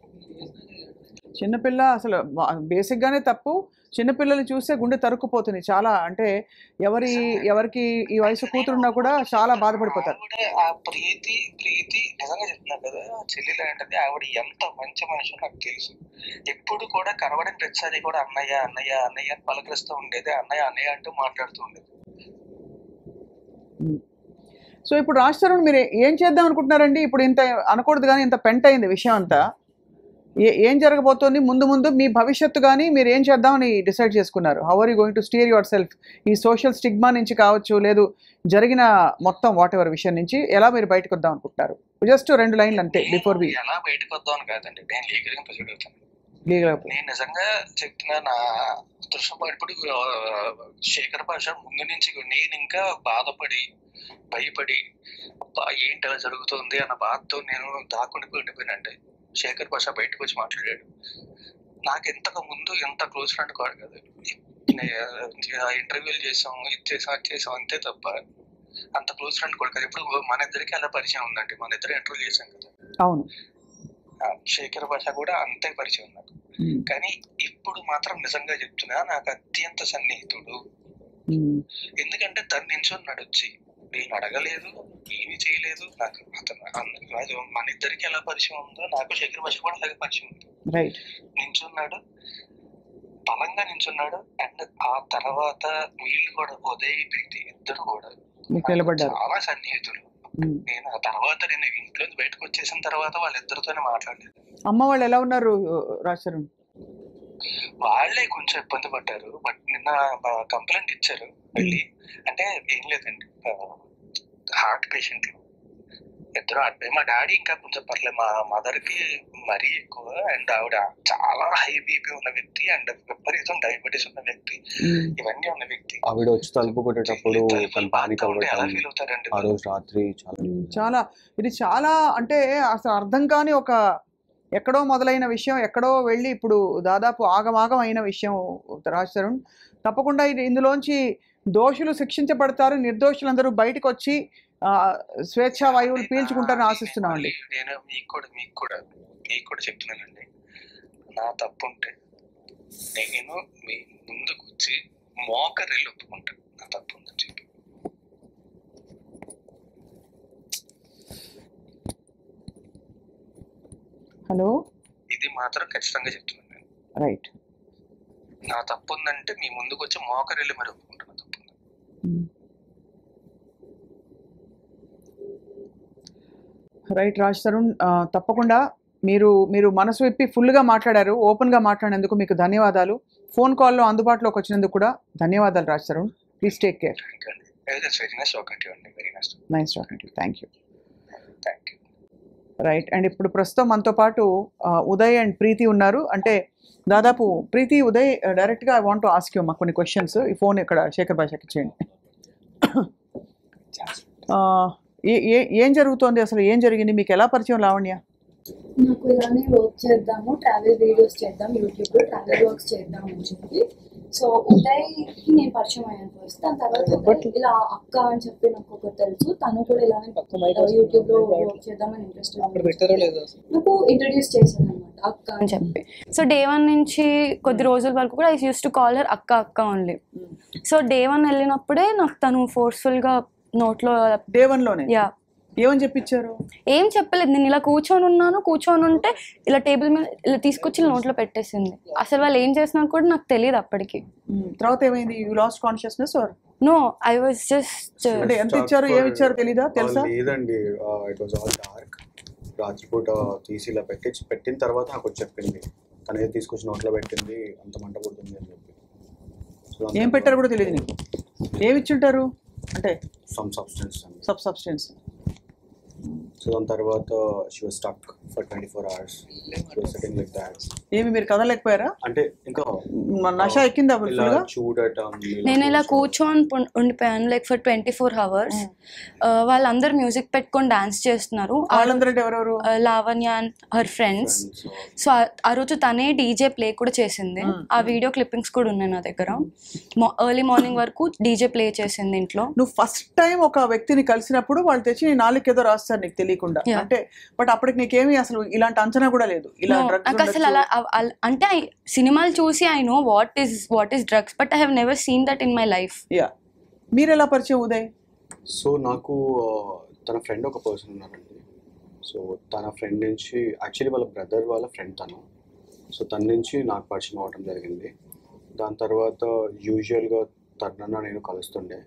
చిన్నపిల్ల అసలు బేసిక్ గానే తప్పు చిన్నపిల్లల్ని చూస్తే గుండె తరుక్కుపోతుంది చాలా అంటే ఎవరి ఎవరికి ఈ వయసు కూతురున్నా కూడా చాలా బాధపడిపోతారు ఆవిడ ఆ ప్రీతి ప్రీతి నిజంగా చెప్తున్నా కదా చెల్లి లాంటిది ఆవిడ ఎంత మంచి మనిషి నాకు తెలుసు ఎప్పుడు కూడా కనబడిన ప్రతిసారి కూడా అన్నయ్య అన్నయ్య అన్నయ్య అని పలకరిస్తూ ఉండేది అన్నయ్య అన్నయ్య అంటూ మాట్లాడుతూ ఉండేది సో ఇప్పుడు రాజ్ తరుణ్ మీరు ఏం చేద్దాం అనుకుంటున్నారండి ఇప్పుడు ఇంత అనకూడదు కానీ ఇంత పెంట అయింది విషయం అంతా ఏ ఏం జరగబోతోంది ముందు ముందు మీ భవిష్యత్తు కానీ మీరు ఏం చేద్దామని డిసైడ్ చేసుకున్నారు how are you going to steer yourself ఈ సోషల్ స్టిగ్మా నుంచి కావచ్చు లేదు జరిగిన మొత్తం వాట్ ఎవర్ విషయం నుంచి ఎలా మీరు బయటకు వద్దాం అనుకుంటున్నారు జస్ట్ రెండు లైన్లు అంతే బిఫోర్ వి నేను ఎలా బయటకు వద్దామని కాదండి నేను లీగల్ గా ప్రొసీడ్ అవుతాను లీగల్ నేను నిజంగా చెప్తున్నా నా దృశ్యం ఇప్పుడు ఆ, శేఖర్ భాష ముందు నుంచి నేను ఇంకా బాధపడి భయపడి అబ్బా, ఏంటి అలా జరుగుతుంది అన్న బాధతో నేను దాక్కుని ఉండిపోయినండి శేఖర్ భాష బయటకు వచ్చి మాట్లాడాడు నాకు ఇంతకు ముందు ఎంత క్లోజ్ ఫ్రెండ్ కాదు కదా ఇంటర్వ్యూలు చేసాం ఇది చేసాం అది చేసాం అంతే తప్ప అంత క్లోజ్ ఫ్రెండ్ కూడా కాదు ఇప్పుడు మన ఇద్దరికి అలా పరిచయం ఉందండి మన ఇద్దరు ఇంటర్వ్యూ చేశాం కదా అవును ఆ, శేఖర్ భాష కూడా అంతే పరిచయం నాకు ఉమ్, కానీ ఇప్పుడు మాత్రం నిజంగా చెప్తున్నా నాకు అత్యంత సన్నిహితుడు ఉమ్, ఎందుకంటే తను నించున్నాడు వచ్చి నేను అడగలేదు ఏమీ చేయలేదు నాకు అతను అన్న- అది మన ఇద్దరికి ఎలా పరిచయం ఉందో నాకు శేఖర్ భాష కూడా అలాగే పరిచయం ఉంది రైట్ నించున్నాడు బలంగా నించున్నాడు అండ్ ఆ తర్వాత వీళ్ళు కూడా ఉదయ్ ప్రీతి ఇద్దరు కూడా మీకు నిలబడ్డారు చాలా సన్నిహితులు ఉమ్. నేను ఆ తర్వాత నేను ఇంట్లో బయటకు వచ్చేసిన తర్వాత వాళ్ళిద్దరితోనే మాట్లాడలేదు అమ్మ వాళ్ళు ఎలా ఉన్నారు రాజ్ తరుణ్ వాళ్ళే కొంచెం ఇబ్బంది పడ్డారు బట్ నిన్న కంప్లైంట్ ఇచ్చారు వెళ్ళి అంటే ఏం లేదండి హార్ట్ పేషెంట్లు ఇద్దరు అడ్డే మా డాడీ ఇంకా కొంచెం పర్లేదు మా మదర్ కి మరీ ఎక్కువ అండ్ ఆవిడ చాలా హై బీపీ ఉన్న వ్యక్తి అండ్ విపరీతం డయాబెటీస్ ఉన్న వ్యక్తి ఉమ్, ఇవన్నీ ఉన్న వ్యక్తి ఆవిడ వచ్చి తలుపు కొట్టేటప్పుడు తలుపులు తను పానిక్ పడుతూ ఉంటే ఎలా అవ్వటం ఫీల్ అవుతారండి ఆ రోజు రాత్రి చాలా ఉమ్, చాలా ఇది చాలా అంటే అసలు అర్థం కాని ఒక ఎక్కడో మొదలైన విషయం ఎక్కడో వెళ్ళి ఇప్పుడు దాదాపు ఆగమాగం అయిన విషయం రాజ్ తరుణ్ తప్పకుండా ఇది ఇందులోంచి దోషులు శిక్షించబడతారు నిర్దోషులందరూ బయటకు వచ్చి ఆ, స్వేచ్ఛా వాయువులు పీల్చుకుంటారని ఆశిస్తున్నామండి నేను మీకు కూడా మీకు కూడా మీకు కూడా చెప్తున్నానండి నా తప్పు ఉంటే నేను మీ ముందుకు వచ్చి మోకరిల్లు ఒప్పుకుంటాను నా తప్పు ఉందని చెప్పి హలో ఇది మాత్రం ఖచ్చితంగా చెప్తున్నాను నేను రైట్ నా తప్పు ఉందంటే మీ ముందుకు వచ్చి మోకరిల్లు మరి ఒప్పుకుంటాను నా తప్పు ఉందని. రైట్ రాజ్ తరుణ్ ఆ, తప్పకుండా మీరు మీరు మనసు విప్పి ఫుల్గా మాట్లాడారు ఓపెన్గా మాట్లాడినందుకు మీకు ధన్యవాదాలు ఫోన్ కాల్లో అందుబాటులోకి వచ్చినందుకు కూడా ధన్యవాదాలు Raj Tarun please take care thank you అండి it's very nice talking to అండి very nice nice talking to thank you thank you right and ఇప్పుడు ప్రస్తుతం మనతో పాటు ఆ, ఉదయ్ అండ్ ప్రీతి ఉన్నారు అంటే దాదాపు ప్రీతి ఉదయ్ డైరెక్ట్గా ఐ వాంట్ ఆస్క్ యూ మాకు కొన్ని క్వశ్చన్స్ ఈ ఫోన్ ఇక్కడ శేఖర్ భాషకి ఇచ్చేయండి ఆ, ఏ- ఏ ఏం జరుగుతోంది అసలు ఏం జరిగింది మీకు ఎలా పరిచయం లావణ్య నాకు ఇలానే వర్క్ చేద్దాము ట్రావెల్ వీడియోస్ చేద్దాం యూట్యూబ్ లో ట్రావెల్ వర్క్స్ చేద్దాం అని చెప్పి సో ఉదయ్కి నేను పరిచయం అయ్యాను ఫస్ట్ దాని తర్వాత ఉదయ్ ఇలా అక్క అని చెప్పి నాకు ఒకటి తెలుసు తను కూడా ఇలానే యూట్యూబ్ లో వర్క్ చేద్దామని ఇంట్రెస్ట్ నాకు ఇంట్రడ్యూస్ చేశాను అనమాట అక్క అని చెప్పి సో డే వన్ నుంచి కొద్ది రోజుల వరకు కూడా I use to call her అక్క అక్క ఓన్లీ సో డే వన్ వెళ్ళినప్పుడే నాకు తను ఫోర్స్ఫుల్ గా నోట్లో డే వన్లోనే యా ఏమని చెప్పించారు ఏం చెప్పలేదు నేను ఇలా కూర్చొని ఉన్నాను కూర్చొని ఉంటే ఇలా టేబుల్ మీద ఇలా తీసుకొచ్చి ఇలా నోట్లో పెట్టేసింది అసలు వాళ్ళు ఏం చేస్తున్నారు కూడా నాకు తెలియదు అప్పటికి మ్మ్. తర్వాత ఏమైంది you lost consciousness or no I was just అంటే ఎంత ఇచ్చారు ఏమి ఇచ్చారు తెలీదా తెలుసా లేదండి ఇట్ వాజ్ ఆల్ డార్క్ రాత్రిపూట తీసి ఇలా పెట్టి పెట్టిన తర్వాత నాకు వచ్చి చెప్పింది తను ఏది తీసుకొచ్చి నోట్లో పెట్టింది అంత మంట పుడుతుంది అని చెప్పి So, దాని ఏం పెట్టారు కూడా తెలియదు నీకు ఏమి ఇచ్చుంటారు అంటే some substance sub substance so దాని తర్వాత she was stuck for twenty four hours she was sitting like that ఏమి మీరు కదలలేకపోయారా అంటే ఇంకా మన నష ఎక్కిందా ఇలా ఫుల్గా చూడటం నేను ఇలా కూర్చొని పున్- ఉండిపోయాను like for twenty four hours వాళ్ళందరూ మ్యూజిక్ పెట్టుకొని డాన్స్ చేస్తున్నారు ఆ వాళ్ళందరూ అంటే ఎవరెవరు ఆ, Lavanya and her friends so ఆ- ఆ రోజు తనే డీజే ప్లే కూడా చేసింది ఆ వీడియో క్లిప్పింగ్స్ కూడా ఉన్నాయి నా దగ్గర ఎర్లీ మార్నింగ్ వరకు డీజే ప్లే చేసింది ఇంట్లో నువ్వు ఫస్ట్ టైం ఒక వ్యక్తిని కలిసినప్పుడు వాళ్ళు తెచ్చి నీ నాలుగు ఏదో రాస్తారు నీకు తెలియకుండా Yeah. అంటే బట్ అప్పటికి నీకేమీ అసలు ఇలాంటి అంచనా కూడా లేదు ఇలా No, drugs నాకు అసలు ఉండొచ్చు. అలా అవ- అల- అంటే I- సినిమాలు చూసి I know what is what is drugs but I have never seen that in my life Yeah. మీరు ఎలా పరిచయం ఉదయ్ సో నాకు ఆ, తన ఫ్రెండ్ ఒక పర్సన్ ఉన్నారండి సో తన ఫ్రెండ్ నుంచి యాక్చువల్లీ వాళ్ళ బ్రదర్ వాళ్ళ ఫ్రెండ్ తను సో తన నుంచి నాకు పరిచయం అవ్వడం జరిగింది దాని తర్వాత యూజువల్గా తరుణన్న నేను కలుస్తుండే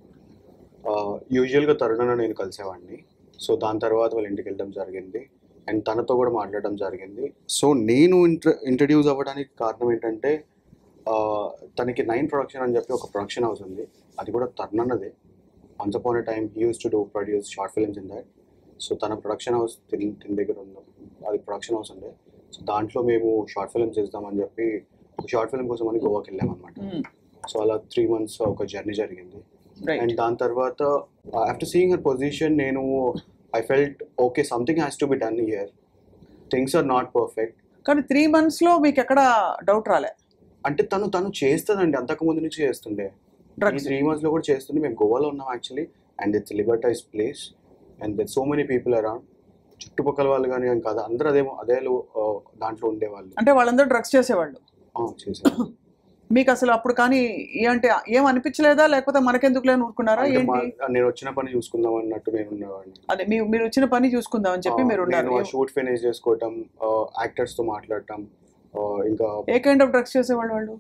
యూజువల్గా తరుణన్న నేను కలిసేవాడిని సో దాని తర్వాత వాళ్ళ ఇంటికి వెళ్ళడం జరిగింది అండ్ తనతో కూడా మాట్లాడడం జరిగింది సో నేను ఇంట్ర ఇంట్రడ్యూస్ అవ్వడానికి కారణం ఏంటంటే ఆ, తనకి నైన్ ప్రొడక్షన్ అని చెప్పి ఒక ప్రొడక్షన్ హౌస్ ఉంది అది కూడా తరుణన్నదే once upon a time use to do produce short films in that so తన ప్రొడక్షన్ హౌస్ తిన్ తిన్ దగ్గర ఉంది అది ప్రొడక్షన్ హౌస్ ఉండే సో దాంట్లో మేము షార్ట్ ఫిల్మ్స్ చేద్దామని చెప్పి ఒక షార్ట్ ఫిల్మ్ కోసం అని గోవాకి వెళ్ళామన్నమాట మ్మ్. సో అలా త్రీ మంత్స్ ఒక జర్నీ జరిగింది Right. అండ్ దాని తర్వాత ఆఫ్టర్ సీయింగ్ హర్ పొజిషన్ నేను I felt okay something has to be done year things are not perfect కానీ త్రీ మంత్స్ లో మీకు ఎక్కడ డౌట్ రాలే అంటే తను తను చేస్తుందండి అంతకు ముందు నుంచి చేస్తుండే ఈ డ్రగ్స్ త్రీ మంత్స్ లో కూడా చేస్తుంది మేము గోవాలో ఉన్నాం actually and it's liberalised place and that so many people around చుట్టుపక్కల వాళ్ళు కానీ అని కాదు అందరూ అదేమో అదే లో- ఆ, దాంట్లో ఉండేవాళ్ళు అంటే వాళ్ళందరూ డ్రగ్స్ చేసేవాళ్ళు ఆ, చేశారు మీకు అసలు అప్పుడు కానీ ఏ అంటే ఏం అనిపించలేదా లేకపోతే మనకెందుకు లేని ఊరుకున్నారా అంటే ఏంటి మా- నేను వచ్చిన పని చూసుకుందాం అన్నట్టు నేను ఉన్నవాడిని అదే మీ మీరు వచ్చిన పని చూసుకుందాం అని చెప్పి ఆ, మీరు ఉన్నారు నేను షూట్ ఫినిష్ చేసుకోవటం యాక్టర్స్ తో మాట్లాడటం ఆ, ఇంకా ఏ కైండ్ ఆఫ్ డ్రగ్స్ చేసేవాళ్ళు వాళ్ళు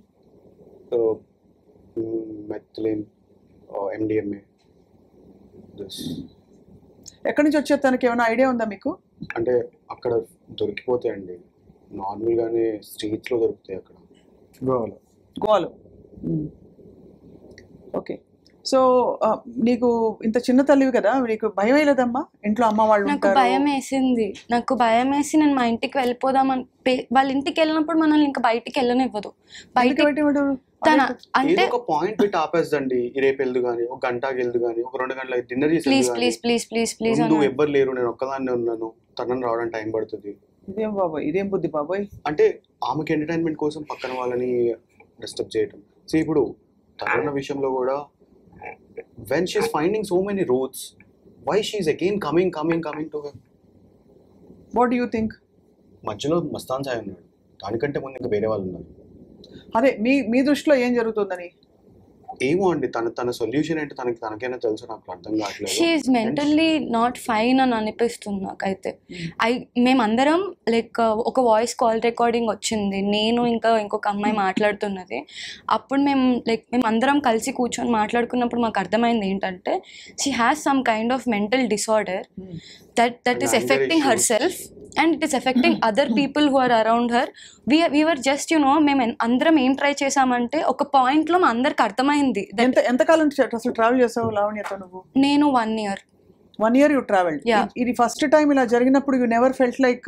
మెథలిన్ ఎండిఎంఏ దిస్ ఎక్కడి నుంచి వచ్చే తనకి ఏమైనా ఐడియా ఉందా మీకు అంటే అక్కడ దొరికిపోతాయండి నార్మల్గానే స్ట్రీట్స్లో దొరుకుతాయి అక్కడ గోవాలో గోవాలో ఓకే సో ఆ, నీకు ఇంత చిన్న తల్లివి కదా నీకు భయం వేయలేదమ్మా ఇంట్లో అమ్మ వాళ్ళు నాకు ఉంటారు భయం వేసింది నాకు భయం వేసి నేను మా ఇంటికి వెళ్ళిపోదామని పే- వాళ్ళ ఇంటికి వెళ్ళినప్పుడు మనల్ని ఇంకా బయటికి వెళ్ళనివ్వదు ఎందుకు బయటికి పెట్టేవాడు? తన అదే- అంటే ఏదో ఒక పాయింట్ పెట్టి ఆపేస్తండి ఈ రేపు వెళ్దు కానీ ఒక గంటకి వెళ్దు కానీ ఒక రెండు గంటలకి డిన్నర్ చేసి ప్లీజ్ వెళ్దు ప్లీజ్ ప్లీజ్ ప్లీజ్ ప్లీజ్ ముందు అని ఎవ్వరు లేరు నేను ఒక్కదాన్నే ఉన్నాను తనని రావడం టైం పడుతుంది ఇదేం బాబాయ్ ఇదేం బుద్ధి బాబాయ్ అంటే ఆమెకి ఎంటర్టైన్మెంట్ కోసం పక్కన వాళ్ళని డిస్టర్బ్ చేయటం సో ఇప్పుడు తరుణ విషయంలో కూడా when she's finding so many routes why she's again coming coming coming to what you think మధ్యలో మస్తాన్ సాయి ఉన్నాడు దానికంటే ముందు ఇంకా వేరే వాళ్ళు ఉన్నారు అదే మీ మీ దృష్టిలో ఏం జరుగుతుందని ఏమో అండి తన తన సొల్యూషన్ ఏంటో తనకి తనకైనా తెలుసు నాకు అర్థం కావట్లేదు షీఈ్ మెంటల్లీ నాట్ ఫైన్ అని అనిపిస్తుంది నాకైతే ఐ మేమందరం లైక్ ఒక వాయిస్ కాల్ రికార్డింగ్ వచ్చింది నేను ఇంకా ఇంకొక అమ్మాయి మాట్లాడుతున్నది అప్పుడు మేము లైక్ మేము అందరం కలిసి కూర్చొని మాట్లాడుకున్నప్పుడు మాకు అర్థమైంది ఏంటంటే she has some kind of mental disorder that that And is anger affecting her issues. Self and it is affecting other people who are around her we we're just you know మేము ఎన్- అందరం ఏం try చేసామంటే ఒక పాయింట్లో మా అందరికి అర్థమైంది that ఎంత ఎంతకాలం నుంచి అసలు ట్రావెల్ చేసావు లావణ్యతో నువ్వు నేను one year one year you travel Yeah. ఇది ఫస్ట్ టైం ఇలా జరిగినప్పుడు you never felt like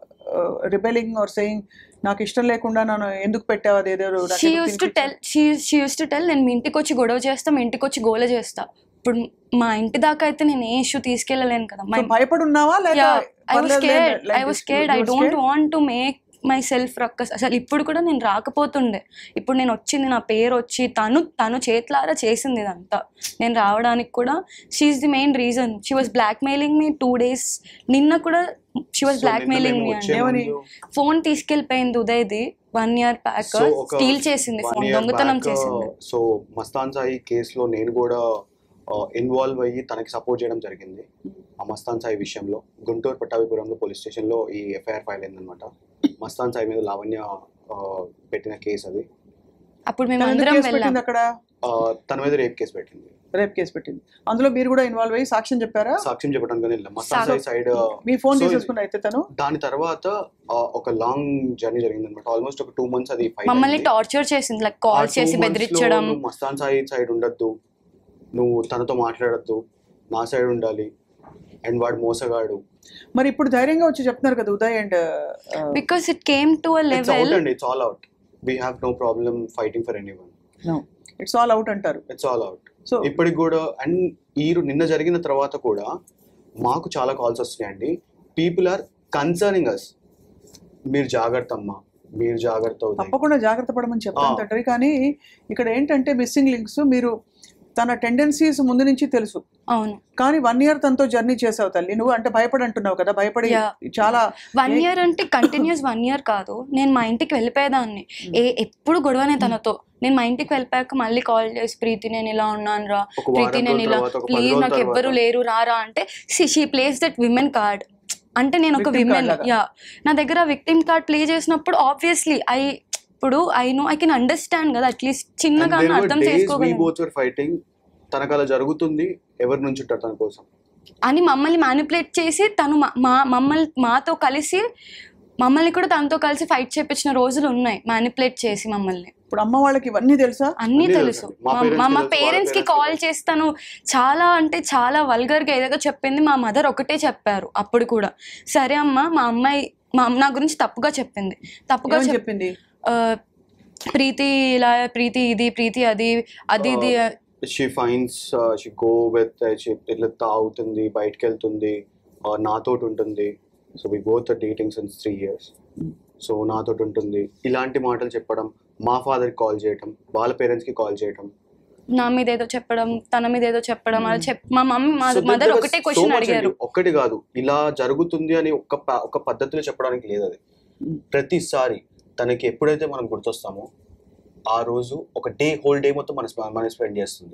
rebelling or saying నాకు ఇష్టం లేకుండా నన్ను ఎందుకు పెట్టావు అది ఏదో నాకు షీ ఎందుకు యూస్ టు టెల్ తినిపించావు? She she use to tell నేను మీ ఇంటికి వచ్చి గొడవ చేస్తా మీ ఇంటికి వచ్చి గోల చేస్తా ఇప్పుడు మా ఇంటి దాకా అయితే నేను ఏ ఇష్యూ తీసుకెళ్ళలేను కదా So, భయపడి ఉన్నావా లేక ఐ వాస్ పర్లేదులే, scared like I was this, scared I you were don't scared? Want to make my self ruckus అసలు ఇప్పుడు కూడా నేను రాకపోతుండే ఇప్పుడు నేను వచ్చింది నా పేరు వచ్చి తను తను చేతులారా చేసింది ఇదంతా నేను రావడానికి కూడా she's the main reason she was blackmailing me two days నిన్న కూడా షీ వాస్ So, బ్లాక్ నిన్న మెయిలింగ్ మేము మీ వచ్చే అండి ఏమని? ముందు- ఫోన్ తీసుకెళ్ళిపోయింది ఉదయ్ది వన్ ఇయర్ బ్యాక్ So, ఒక స్టీల్ చేసింది one ఫోన్ year దొంగతనం back, చేసింది సో మస్తాన్ సాయి కేసులో నేను కూడా ఇన్వాల్వ్ అయ్యి తనకి సపోర్ట్ చేయడం జరిగింది ఆ మస్తాన్ సాయి విషయంలో గుంటూరు పట్టాభిపురంలో పోలీస్ స్టేషన్లో ఈ ఎఫ్ఐఆర్ ఫైల్ అయిందనమాట మస్తాన్ సాయి మీద లావణ్య ఆ, పెట్టిన కేసు అది అప్పుడు మేము తను ఎందుకు అందరం కేసు వెళ్ళాం పెట్టింది అక్కడ ఆ, తన మీద రేప్ కేసు పెట్టింది రేప్ కేసు పెట్టింది అందులో మీరు కూడా ఇన్వాల్వ్ అయ్యి సాక్ష్యం చెప్పారా సాక్ష్యం చెప్పడానికి వెళ్ళాం మస్తాన్ సాయి సైడ్ మీ ఫోన్ So, తీసేసుకుని అయితే తను దాని తర్వాత ఆ, ఒక లాంగ్ జర్నీ జరిగింది అనమాట ఆల్మోస్ట్ ఒక టూ మంత్స్ అది fight మమ్మల్ని అయింది. టార్చర్ చేసింది లైక్ ఆ కాల్ two చేసి months లో బెదిరించడం నువ్వు మస్తాన్ సాయి సైడ్ ఉండొద్దు నువ్వు తనతో మాట్లాడద్దు నా సైడ్ ఉండాలి అండ్ వాడు మోసగాడు మరి ఇప్పుడు ధైర్యంగా వచ్చి చెప్తున్నారు కదా Uday and because it came to a it's out level అండి it's all out we have no problem fighting for any one it's all out అంటారు ఇట్స్ ఆల్ అవుట్ సో ఇప్పటికి కూడా అండ్ ఈ రో- నిన్న జరిగిన తర్వాత కూడా మాకు చాలా కాల్స్ వస్తున్నాయండి పీపుల్ ఆర్ కన్సర్నింగ్ అస్ మీరు జాగ్రత్త అమ్మా మీరు జాగ్రత్త అవుతాయి తప్పకుండా జాగ్రత్త పడమని చెప్తాను ఆ. తండ్రి కానీ ఇక్కడ ఏంటంటే మిస్సింగ్ లింక్స్ మీరు తన టెండెన్సీస్ ముందు నుంచి తెలుసు అవును కానీ వన్ ఇయర్ తనతో జర్నీ చేసావు తల్లి నువ్వు అంటే భయపడి అంటున్నావు కదా భయపడి Yeah. చాలా వన్ ఏ- ఇయర్ అంటే కంటిన్యూస్ వన్ ఇయర్ కాదు నేను మా ఇంటికి వెళ్ళిపోయేదాన్ని ఏ ఎప్పుడు గొడవనే తనతో నేను మా ఇంటికి వెళ్ళిపోయాక మళ్ళీ కాల్ చేసి ప్రీతి నేను ఇలా ఉన్నాను రా ఒక ప్రీతి వారం నేను రోజుల ఇలా తర్వాత ఒక పది ప్లీజ్ రోజుల నాకు ఎవ్వరు తర్వాత లేరు రారా అంటే she plays that women card అంటే నేను ఒక Victim card విమెన్ లాగా. యా నా దగ్గర విక్టిమ్ కార్డ్ ప్లే చేసినప్పుడు ఆబ్వియస్లీ ఐ ఇప్పుడు I know I can understand కదా అట్లీస్ట్ చిన్నగా And there were అర్థం days we చేసుకోగలను both were fighting తనకు అలా జరుగుతుంది ఎవరి నుంచి ఉంటారు తన కోసం అని మమ్మల్ని మ్యానిపులేట్ చేసి తను మా- మా మమ్మల్ని మాతో కలిసి మమ్మల్ని కూడా తనతో కలిసి ఫైట్ చేపించిన రోజులు ఉన్నాయి మ్యానిపులేట్ చేసి మమ్మల్ని ఇప్పుడు అమ్మ వాళ్ళకి ఇవన్నీ తెలుసా అన్నీ అన్నీ తెలుసు తెలుసండి. మా మా- parents మా కి మా తెలుసు, వాళ్ళ పేరెంట్స్ కి parents కి కాల్ తెలుసు. చేస్తాను చాలా అంటే చాలా వల్గర్ గా ఏదో చెప్పింది మా మదర్ ఒకటే చెప్పారు అప్పుడు కూడా సరే అమ్మా మా అమ్మాయి మా నా గురించి తప్పుగా చెప్పింది తప్పుగా ఏమని చెప్ చెప్పింది ఆ, ప్రీతి ఇలా ప్రీతి ఇది ప్రీతి అది అది ఇది she finds she go with ఇట్లా తాగుతుంది బయటకు వెళ్తుంది uh, నాతోటి ఉంటుంది so we both dating since three years so నాతోటి ఉంటుంది ఇలాంటి మాటలు చెప్పడం మా ఫాదర్కి కాల్ చేయటం వాళ్ళ పేరెంట్స్కి కాల్ చేయటం నా మీద ఏదో చెప్పడం తన మీద ఏదో చెప్పడం అలా చెప్ మా మమ్మీ మా So there- mother there was ఒకటే so క్వశ్చన్ much అడిగారు అండి. ఒక్కటి కాదు ఇలా జరుగుతుంది అని ఒక ప- ఒక పద్ధతిలో చెప్పడానికి లేదు అది Mm. ప్రతిసారి తనకి ఎప్పుడైతే మనం గుర్తొస్తామో ఆ రోజు ఒక డే హోల్ డే మొత్తం మన స్ప- మన స్పెండ్ చేస్తుంది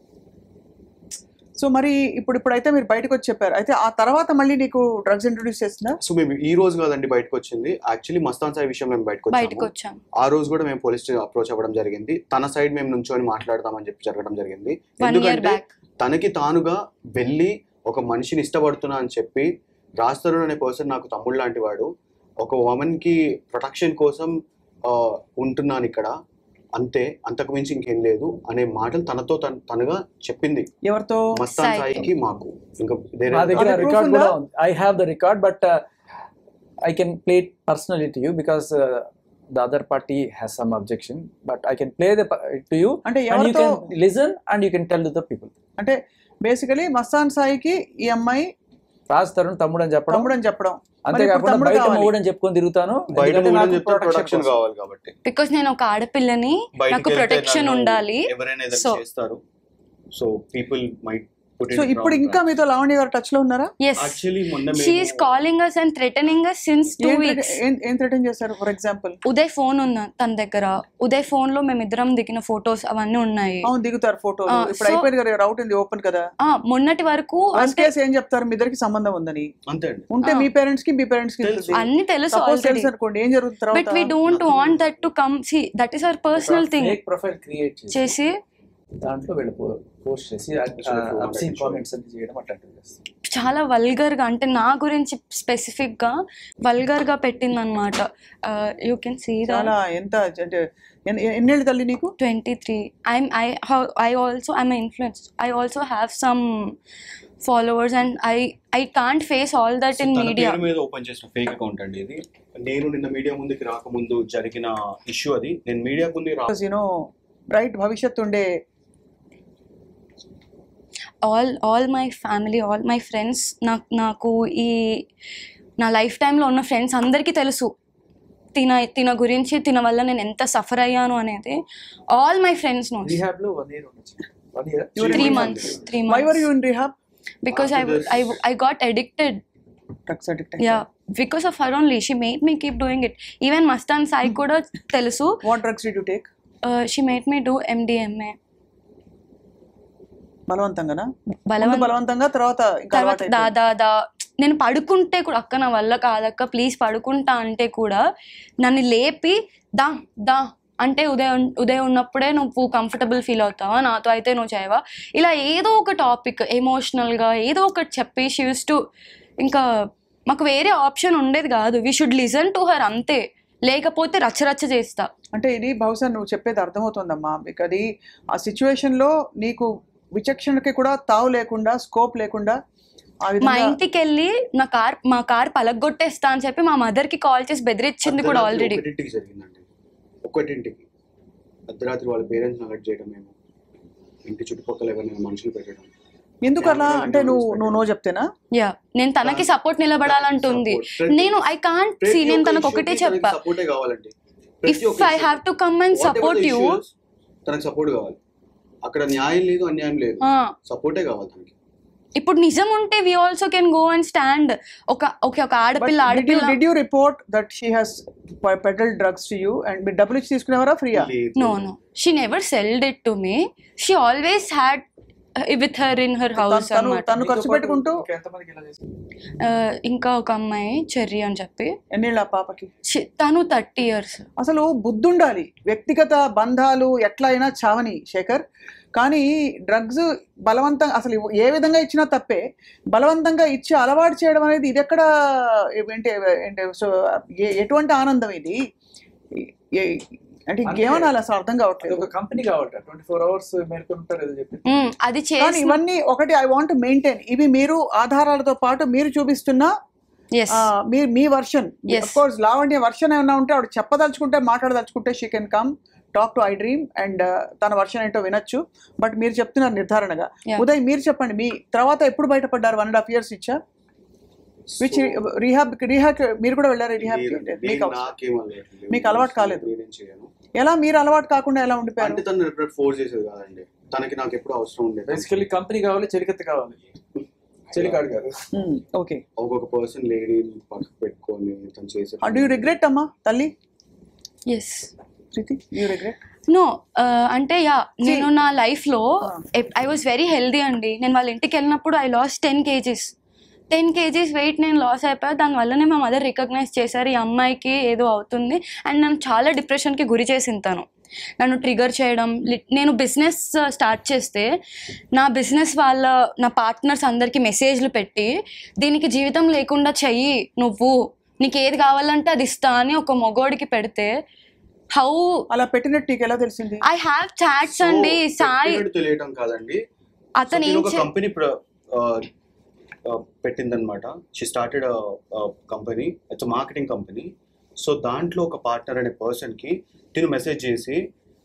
సో మరి ఇప్పుడు ఇప్పుడైతే మీరు బయటకు వచ్చి చెప్పారు అయితే ఆ తర్వాత మళ్ళీ నీకు డ్రగ్స్ ఇంట్రొడ్యూస్ చేస్తుందా సో మేము ఈ రోజు కాదండి బయటకు వచ్చింది యాక్చువల్లీ మస్తాన్ సాయి విషయం మేము బయటకు బయటకు వచ్చాము వచ్చాం ఆ రోజు కూడా మేము పోలీస్ అప్రోచ్ అవ్వడం జరిగింది తన సైడ్ మేము నుంచొని మాట్లాడతామని చెప్పి జరగడం జరిగింది వన్ ఇయర్ ఎందుకంటే బ్యాక్ తనకి తానుగా వెళ్ళి ఒక మనిషిని ఇష్టపడుతున్నా అని చెప్పి రాజ్ తరుణ్ అనే పర్సన్ నాకు తమ్ముడు లాంటి వాడు ఒక ఉమెన్ కి ప్రొటెక్షన్ కోసం ఆ, ఉంటున్నాను ఇక్కడ అంతే అంతకు మించి ఇంకేం లేదు అనే మాటలు తనతో తన తనగా చెప్పింది ఎవరితో మస్తాన్ సాయితో. సాయికి మాకు ఇంకా వేరే నా దగ్గర అది proof రికార్డ్ ఉందా? కూడా ఉంది I have the record but I can play it personally to you because the other party has some objection but I can play the to you అంటే అండ్ యూ ఎవరితో can listen and you can tell to the people అంటే basically Mastan సాయికి ఈ అమ్మాయి రాజ్ తరుణ్ తమ్ముడు అని చెప్పడం తమ్ముడు అని చెప్పడం అంతేకాకుండా తమ్ముడు బయట కావాలి. మొగుడు అని చెప్పుకొని తిరుగుతాను బయట ఎందుకంటే ఊళ్ళో నాకు చెప్తే protection ప్రొటెక్షన్ కోసం. కావాలి కాబట్టి బికాస్ నేను ఒక ఆడపిల్లని బయటికి నాకు వెళ్తే ప్రొటెక్షన్ నన్ను ఉండాలి ఎవరైనా ఏదైనా So- చేస్తారు సో పీపుల్ మైట్ సో ఇప్పుడు ఇంకా మీతో లావణ్య గారు టచ్ లో ఉన్నారా ఎస్ యాక్చువల్లీ మొన్న షీఈస్ మేము- calling us and threatening us since two ఏం వీక్స్ threat- ఏం- ఏం థ్రెటన్ చేశారు ఫర్ ఎగ్జాంపుల్ ఉదయ్ ఫోన్ ఉన్న తన దగ్గర ఉదయ్ ఫోన్ లో మేమిద్దరం దిగిన ఫొటోస్ అవన్నీ ఉన్నాయి అవును దిగుతారు ఫోటోలు ఆ, ఇప్పుడు so- అయిపోయింది కదా రౌట్ ఉంది ఓపెన్ కదా ఆ మొన్నటి వరకు వర్స్ట్ అంటే కేసు ఏం చెప్తారు మీ ఇద్దరికి సంబంధం ఉందని అంతే అండి ఉంటే ఆ. మీ పేరెంట్స్ కి మీ పేరెంట్స్ కి తెలుసు. అన్ని తెలుసు సపోజ్ ఆల్రెడీ తెలుసు అనుకోండి ఏం జరుగుతుంది బట్ వీ తర్వాత don't want that to come see that is our personal thing fake profile create చేసి చేసి దాంట్లో వీళ్ళు పోస్ట్ చేసి Actually, అబ్సీన్ phone కామెంట్స్ అన్ని చేయడం అట్లాంటివి చేస్తారు చాలా వల్గర్ గా అంటే నా గురించి స్పెసిఫిక్ గా వల్గర్ గా పెట్టింది అనమాట యూ కెన్ సీ చాలా ఎంత అంటే ఎన్ని- ఎన్నేళ్ళు తల్లి నీకు twenty three I'm I how I also I'm influence I also have some followers and I I can't face all that in తన మీడియా పేరు మీద ఓపెన్ చేసిన ఫేక్ అకౌంట్ అండి ఇది నేను నిన్న మీడియా ముందుకి రాకముందు జరిగిన ఇష్యూ అది నేను మీడియా ముందుకు రా యూనో బ్రైట్ భవిష్యత్తు ఉండే all all my family all my friends నాకు నాకు ఈ నా లైఫ్ టైంలో ఉన్న ఫ్రెండ్స్ అందరికీ తెలుసు తిన తిన గురించి తిన వల్ల నేను ఎంత సఫర్ అయ్యాను అనేది all my friends no rehab లో వన్ ఇయర్ ఉండొచ్చు one year three Three months months. Three why were months you in rehab because I After this- I I got addicted drugs addict yeah because of her only she made me keep doing it even Mastan Sai కూడా తెలుసు what drugs did take she made me do MDMA బలవంతంగానా ముందు బలవంత బలవంతంగా తర్వాత ఇంకా తర్వాత అలవాటు దా అయిపోయింది. దా దా నేను పడుకుంటే కూడా అక్క నా వల్ల కాదక్క ప్లీజ్ పడుకుంటా అంటే కూడా నన్ను లేపి దా దా అంటే ఉదయం ఉదయం ఉన్నప్పుడే నువ్వు కంఫర్టబుల్ ఫీల్ అవుతావా నాతో అయితే నువ్వు చేయవా ఇలా ఏదో ఒక టాపిక్ ఎమోషనల్గా ఏదో ఒకటి చెప్పి షీస్ టు ఇంకా మాకు వేరే ఆప్షన్ ఉండేది కాదు we should listen to her అంతే లేకపోతే రచ్చరచ్చ చేస్తా అంటే ఇది బహుశా నువ్వు చెప్పేది అర్థమవుతుందమ్మా మీకు అది ఆ సిచ్యువేషన్ లో నీకు విచక్షణకి కూడా తావు లేకుండా స్కోప్ లేకుండా ఆ మా విధంగా ఇంటికి వెళ్ళి నా కార్ మా కార్ పలగొట్టేస్తా అని చెప్పి మా మదర్కి కాల్ చేసి బెదిరించింది కూడా అర్ధరాత్రి ఆల్రెడీ ఒకటింటికి జరిగిందండి ఒకటింటికి అర్ధరాత్రి వాళ్ళ పేరెంట్స్ అలర్ట్ చేయడం మేము ఇంటి చుట్టుపక్కల ఎవరైనా మనుషులు పెట్టడం ఎందుకు అలా Camera అంటే నువ్వు పెట్టడం. నువ్వు నో చెప్తేనా యా నేను తనకి సపోర్ట్ నిలబడాలంటుంది నేను ఐ కాంట్ సీ నేను తనకు ఒకటే చెప్పా సపోర్టే కావాలండి if I have to come and support you తనకు సపోర్ట్ కావాలి అక్కడ న్యాయం లేదు అన్యాయం లేదు సపోర్టే కావాలి తనకి ఇప్పుడు నిజం ఉంటే we also can go and stand ఒక ఓకే ఒక ఆడపిల్ల ఆడపిల్ల did you report that she has peddle drugs to you and మీరు డబ్బులు ఇచ్చి తీసుకునేవారా ఫ్రీయా లేదు. No no she never selled it to me she always had with her in her house తను అన్నమాట తను ఖర్చు పెట్టుకుంటూ ఎంతమందికి ఇలా చేసి Uh, ఇంకా ఒక అమ్మాయి చెర్రీ అని చెప్పి ఎన్నేళ్ళ ఆ పాపకి she- తను థర్టీ ఇయర్స్ అసలు బుద్ధి ఉండాలి వ్యక్తిగత బంధాలు ఎట్లా అయినా చావని శేఖర్ కానీ డ్రగ్స్ బలవంతంగా అసలు ఇవ్వ- ఏ విధంగా ఇచ్చినా తప్పే బలవంతంగా ఇచ్చి అలవాటు చేయడం అనేది ఇది ఎక్కడ ఏంటి ఏంటి సో ఏ- ఎటువంటి ఆనందం ఇది ఏ- అంటే ఇంకేమనాలి అసలు అర్థం అది కావట్లేదు ఒక కంపెనీ కావట ట్వంటీ ఫోర్ అవర్స్ మేల్కొంటారు ఏదో చెప్పి అది కానీ చేసి ఇవన్నీ ఒకటి ఐ వాంట్ మెయింటైన్ ఇవి మీరు ఆధారాలతో పాటు మీరు చూపిస్తున్న ఎస్ ఆ, మీ మీ version Yes. Course Lavanya version ఏమైనా ఉంటే ఆవిడ చెప్పదలుచుకుంటే మాట్లాడదలుచుకుంటే she can come talk to iDream and తన వర్షన్ ఏంటో వినొచ్చు బట్ మీరు చెప్తున్నారు నిర్ధారణగా Yeah. ఉదయ్ మీరు చెప్పండి మీ తర్వాత ఎప్పుడు బయటపడ్డారు వన్ అండ్ హాఫ్ ఇయర్స్ ఇచ్చా విచ్ So, రీహాబ్ రీహాబ్ మీరు కూడా వెళ్ళారు రీహాబ్ లేదండి. నేను మీకు అవసరం. నాకేం అలవాటు లేదు. మీకు అలవాటు కాలేదు? నేనేం చేయను ఎలా మీరు అలవాటు కాకుండా ఎలా ఉండిపోయారు అంటే తను ఫోర్స్ చేసేది కాదండి తనకి నాకు ఎప్పుడు అవసరం ఉండేది బేసికలీ కంపెనీ కావాలి చెలికత్తి కావాలి చెలికాడు కాదు ఓకే ఒక్కొక్క పర్సన్ లేడీ పక్కకు పెట్టుకొని తను చేసే డూ యూ రిగ్రెట్ అమ్మా తల్లి yes Preethi you regret no అంటే యా నేను నా లైఫ్లో Ah. I was very healthy అండి నేను వాళ్ళ ఇంటికి వెళ్ళినప్పుడు I loss ten kgs ten kgs weight నేను లాస్ అయిపోయా దానివల్లనే మా మదర్ రికగ్నైజ్ చేశారు ఈ అమ్మాయికి ఏదో అవుతుంది అండ్ నన్ను చాలా డిప్రెషన్కి గురి చేసింది తను నన్ను ట్రిగర్ చేయడం లి- నేను బిజినెస్ స్టార్ట్ చేస్తే నా బిజినెస్ వాళ్ళ నా పార్ట్నర్స్ అందరికీ మెసేజ్లు పెట్టి దీనికి జీవితం లేకుండా చెయ్యి నువ్వు నీకు ఏది కావాలంటే అది ఇస్తా అని ఒక మొగోడికి పెడితే హౌ అలా పెట్టినట్టు నీకు ఎలా తెలిసింది ఐ హ్యావ్ చాట్స్ అండి సాయి పెట్టినట్టు తెలియటం కాదండి అతను So, ఏం తిను ఒక చే- కంపెనీ పెట్టిందనమాట she started company it's marketing company so దాంట్లో ఒక పార్ట్నర్ అనే పర్సన్కి తిను మెసేజ్ చేసి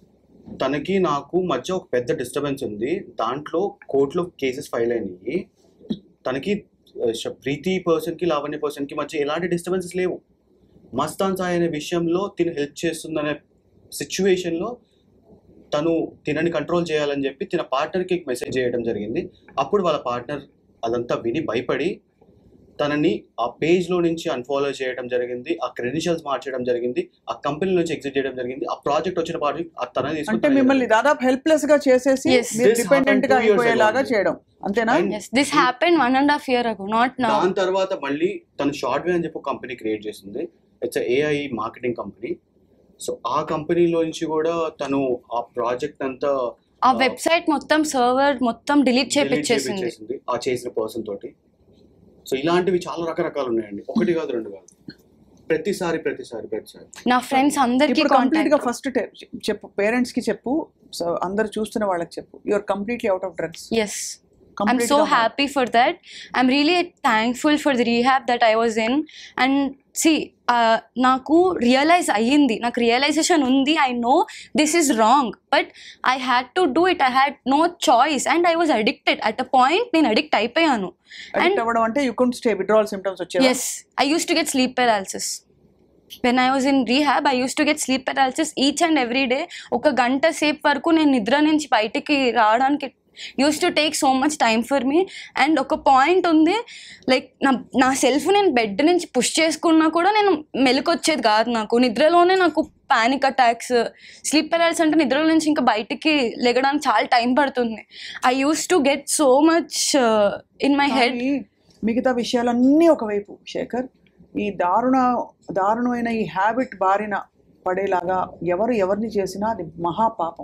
తనకి నాకు మధ్య ఒక పెద్ద డిస్టర్బెన్స్ ఉంది దాంట్లో కోర్టులో కేసెస్ ఫైల్ అయినాయి తనకి ఆ, శ- ప్రీతి పర్సన్కి లావణ్య పర్సన్కి మధ్య ఎలాంటి డిస్టర్బెన్సెస్ లేవు మస్తాన్ సాయి అనే విషయంలో తిను హెల్ప్ చేస్తుందనే సిచ్యువేషన్లో తను తినని కంట్రోల్ చేయాలని చెప్పి తిన పార్ట్నర్కి మెసేజ్ చేయడం జరిగింది అప్పుడు వాళ్ళ పార్ట్నర్ అదంతా విని భయపడి తనని ఆ పేజ్లో నుంచి అన్ఫాలో చేయడం జరిగింది ఆ క్రెడిషియల్స్ మార్చడం జరిగింది ఆ కంపెనీ నుంచి ఎగ్జిట్ చేయడం జరిగింది ఆ ప్రాజెక్ట్ వచ్చిన ప్రాజెక్ట్ తన అంటే మిమ్మల్ని దాదాపు హెల్ప్లెస్ గా చేసేసి Yes. మీరు This డిపెండెంట్ గా happened two years అయిపోయేలాగా ago. చేయడం అంతేనా And yes this happen one and half year ago not now దాని తర్వాత మళ్ళీ తను షార్ట్ వే అని చెప్పి కంపెనీ క్రియేట్ చేసింది it's AI marketing company so ఆ కంపెనీలో నుంచి కూడా తను ఆ ప్రాజెక్ట్ అంతా ఆ వెబ్సైట్ మొత్తం సర్వర్ మొత్తం డిలీట్ delete చేపించేసింది చేపించేసింది ఆ చేసిన పర్సన్ తోటి సో ఇలాంటివి చాలా రకరకాలు ఉన్నాయండి ఒకటి కాదు రెండు కాదు ప్రతిసారి ప్రతిసారి ప్రతిసారి నా ఫ్రెండ్స్ అందరికీ ఇప్పుడు కంప్లీట్ గా కాంటాక్ట్ ఫస్ట్ చెప్పు పేరెంట్స్ కి చెప్పు సో అందరు చూస్తున్న వాళ్ళకి చెప్పు you're completely out of drugs yes I'm so happy for that. I'm really thankful for the rehab that I was in. And see, uh, నాకు రియలైజ్ అయ్యింది నాకు రియలైజేషన్ ఉంది I know this is wrong but I had to do it I had no choice and I was addicted at a point నేను addict అయిపోయాను addict అవ్వడం అంటే you can't stay withdrawal symptoms వచ్చేది yes I use to get sleep paralysis when I was in rehab I use to get sleep paralysis each and every day ఒక గంట సేపు వరకు నేను నిద్ర నుంచి బయటికి రావడానికి use to take so much time for me and ఒక పాయింట్ ఉంది లైక్ నా నా సెల్ఫ్ నేను బెడ్ నుంచి పుష్ చేసుకున్నా కూడా నేను మెలకొచ్చేది కాదు నాకు నిద్రలోనే నాకు పానిక్ అటాక్స్ స్లీప్ పెరాల్స్ అంటే నిద్రలో నుంచి ఇంకా బయటికి లెగడానికి చాలా టైం పడుతుంది I use to get so much in my head కానీ మిగతా విషయాలన్నీ ఒకవైపు శేఖర్ ఈ దారుణ దారుణమైన ఈ హ్యాబిట్ బారిన పడేలాగా ఎవరు ఎవరిని చేసినా అది మహాపాపం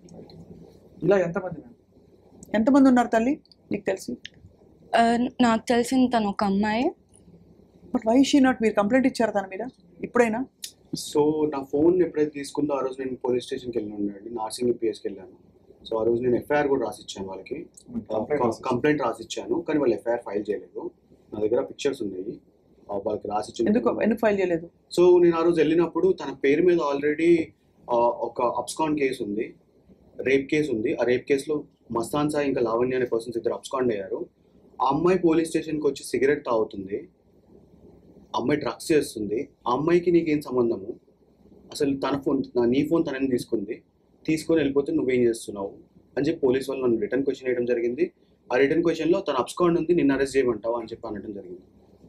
ఇలా ఎంతమంది మ్యామ్ ఎంతమంది ఉన్నారు తల్లి నీకు తెలిసి నాకు తెలిసిన తను ఒక అమ్మాయి బట్ వై షీ నాట్ మీరు కంప్లైంట్ ఇచ్చారు దాని మీద ఇప్పుడైనా సో నా ఫోన్ ఎప్పుడైతే తీసుకుందో ఆ రోజు నేను పోలీస్ స్టేషన్కి వెళ్ళి ఉండండి నార్సింగ్ పిఎస్కి వెళ్ళాను సో ఆ రోజు నేను ఎఫ్ఐఆర్ కూడా రాసిచ్చాను వాళ్ళకి కంప్లైంట్ రాసిచ్చాను కానీ వాళ్ళు ఎఫ్ఐఆర్ ఫైల్ చేయలేదు నా దగ్గర పిక్చర్స్ ఉన్నాయి ఆ, వాళ్ళకి రాసిచ్చిన ఎందుకు ఎందుకు ఫైల్ చేయలేదు సో నేను ఆ రోజు వెళ్ళినప్పుడు తన పేరు మీద ఆల్రెడీ ఒక అబ్స్కాన్ కేసు ఉంది రేప్ కేసు ఉంది ఆ రేప్ కేసులో మస్తాన్ సాయి ఇంకా లావణ్య అనే పర్సన్స్ ఇద్దరు అబ్స్కాండ్ అయ్యారు ఆ అమ్మాయి పోలీస్ స్టేషన్కి వచ్చి సిగరెట్ తాగుతుంది ఆ అమ్మాయి డ్రగ్స్ చేస్తుంది ఆ అమ్మాయికి నీకేం సంబంధము అసలు తన ఫోన్ నా నీ ఫోన్ తనని తీసుకుంది తీసుకొని వెళ్ళిపోతే నువ్వేం చేస్తున్నావు అని చెప్పి పోలీస్ వాళ్ళు నన్ను రిటర్న్ క్వశ్చన్ వేయడం జరిగింది ఆ రిటర్న్ క్వశ్చన్లో తన అబ్స్కాండ్ ఉంది నిన్ను అరెస్ట్ చేయమంటావా అని చెప్పి అనడం జరిగింది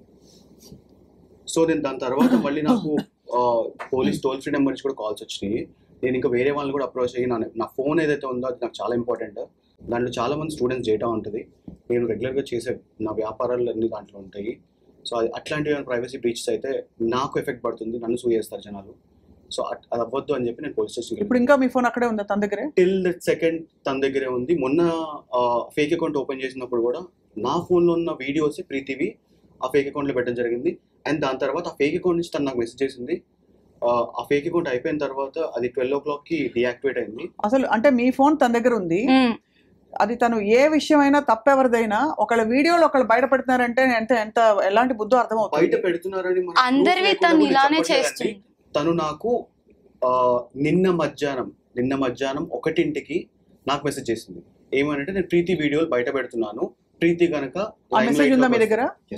సో నేను దాని తర్వాత మళ్ళీ నాకు పోలీస్ టోల్ ఫ్రీ నెంబర్ నుంచి కూడా కాల్స్ వచ్చినాయి నేను ఇంకా వేరే వాళ్ళని కూడా అప్రోచ్ అయ్యి నా నా ఫోన్ ఏదైతే ఉందో అది నాకు చాలా ఇంపార్టెంట్ దాంట్లో చాలా మంది స్టూడెంట్స్ డేటా ఉంటుంది నేను రెగ్యులర్గా చేసే నా వ్యాపారాలు అన్ని దాంట్లో ఉంటాయి సో అది అట్లాంటివి ప్రైవసీ బ్రీచెస్ అయితే నాకు ఎఫెక్ట్ పడుతుంది నన్ను సూ చేస్తారు జనాలు సో అట్- అది అవ్వద్దు అని చెప్పి నేను పోలీస్ స్టేషన్కి ఇప్పుడు ఇంకా మీ ఫోన్ అక్కడే ఉందా తన దగ్గరే టిల్ దట్ సెకండ్ తన దగ్గరే ఉంది మొన్న ఫేక్ అకౌంట్ ఓపెన్ చేసినప్పుడు కూడా నా ఫోన్లో ఉన్న వీడియోస్ ప్రీతివి ఆ ఫేక్ అకౌంట్లో పెట్టడం జరిగింది అండ్ దాని తర్వాత ఆ ఫేక్ అకౌంట్ నుంచి తను నాకు మెసేజ్ చేసింది ఆ, ఆ ఫేక్ అకౌంట్ అయిపోయిన తర్వాత అది ట్వెల్వ్ ఓ క్లాక్కి డియాక్టివేట్ అయింది అసలు అంటే మీ ఫోన్ తన దగ్గర ఉంది మ్మ్. అది తను ఏ విషయమైనా తప్పెవరిదైనా ఒకళ్ళ వీడియోలో ఒకళ్ళు బయట పెడుతున్నారంటే ఎంత ఎంత ఎలాంటి బుద్ధో బయట అర్థమవుతుంది పెడుతున్నారని మనకు proof అందరివి లేకుండా తను కూడా ఇలానే చెప్పట్లేదండి. చేస్తుంది తను నాకు ఆ, నిన్న మధ్యాహ్నం నిన్న మధ్యాహ్నం ఒకటింటికి నాకు మెసేజ్ చేసింది ఏమనంటే నేను ప్రీతి వీడియోలు బయట పెడుతున్నాను ప్రీతి కనుక ఆ మెసేజ్ ఉందా మీ దగ్గర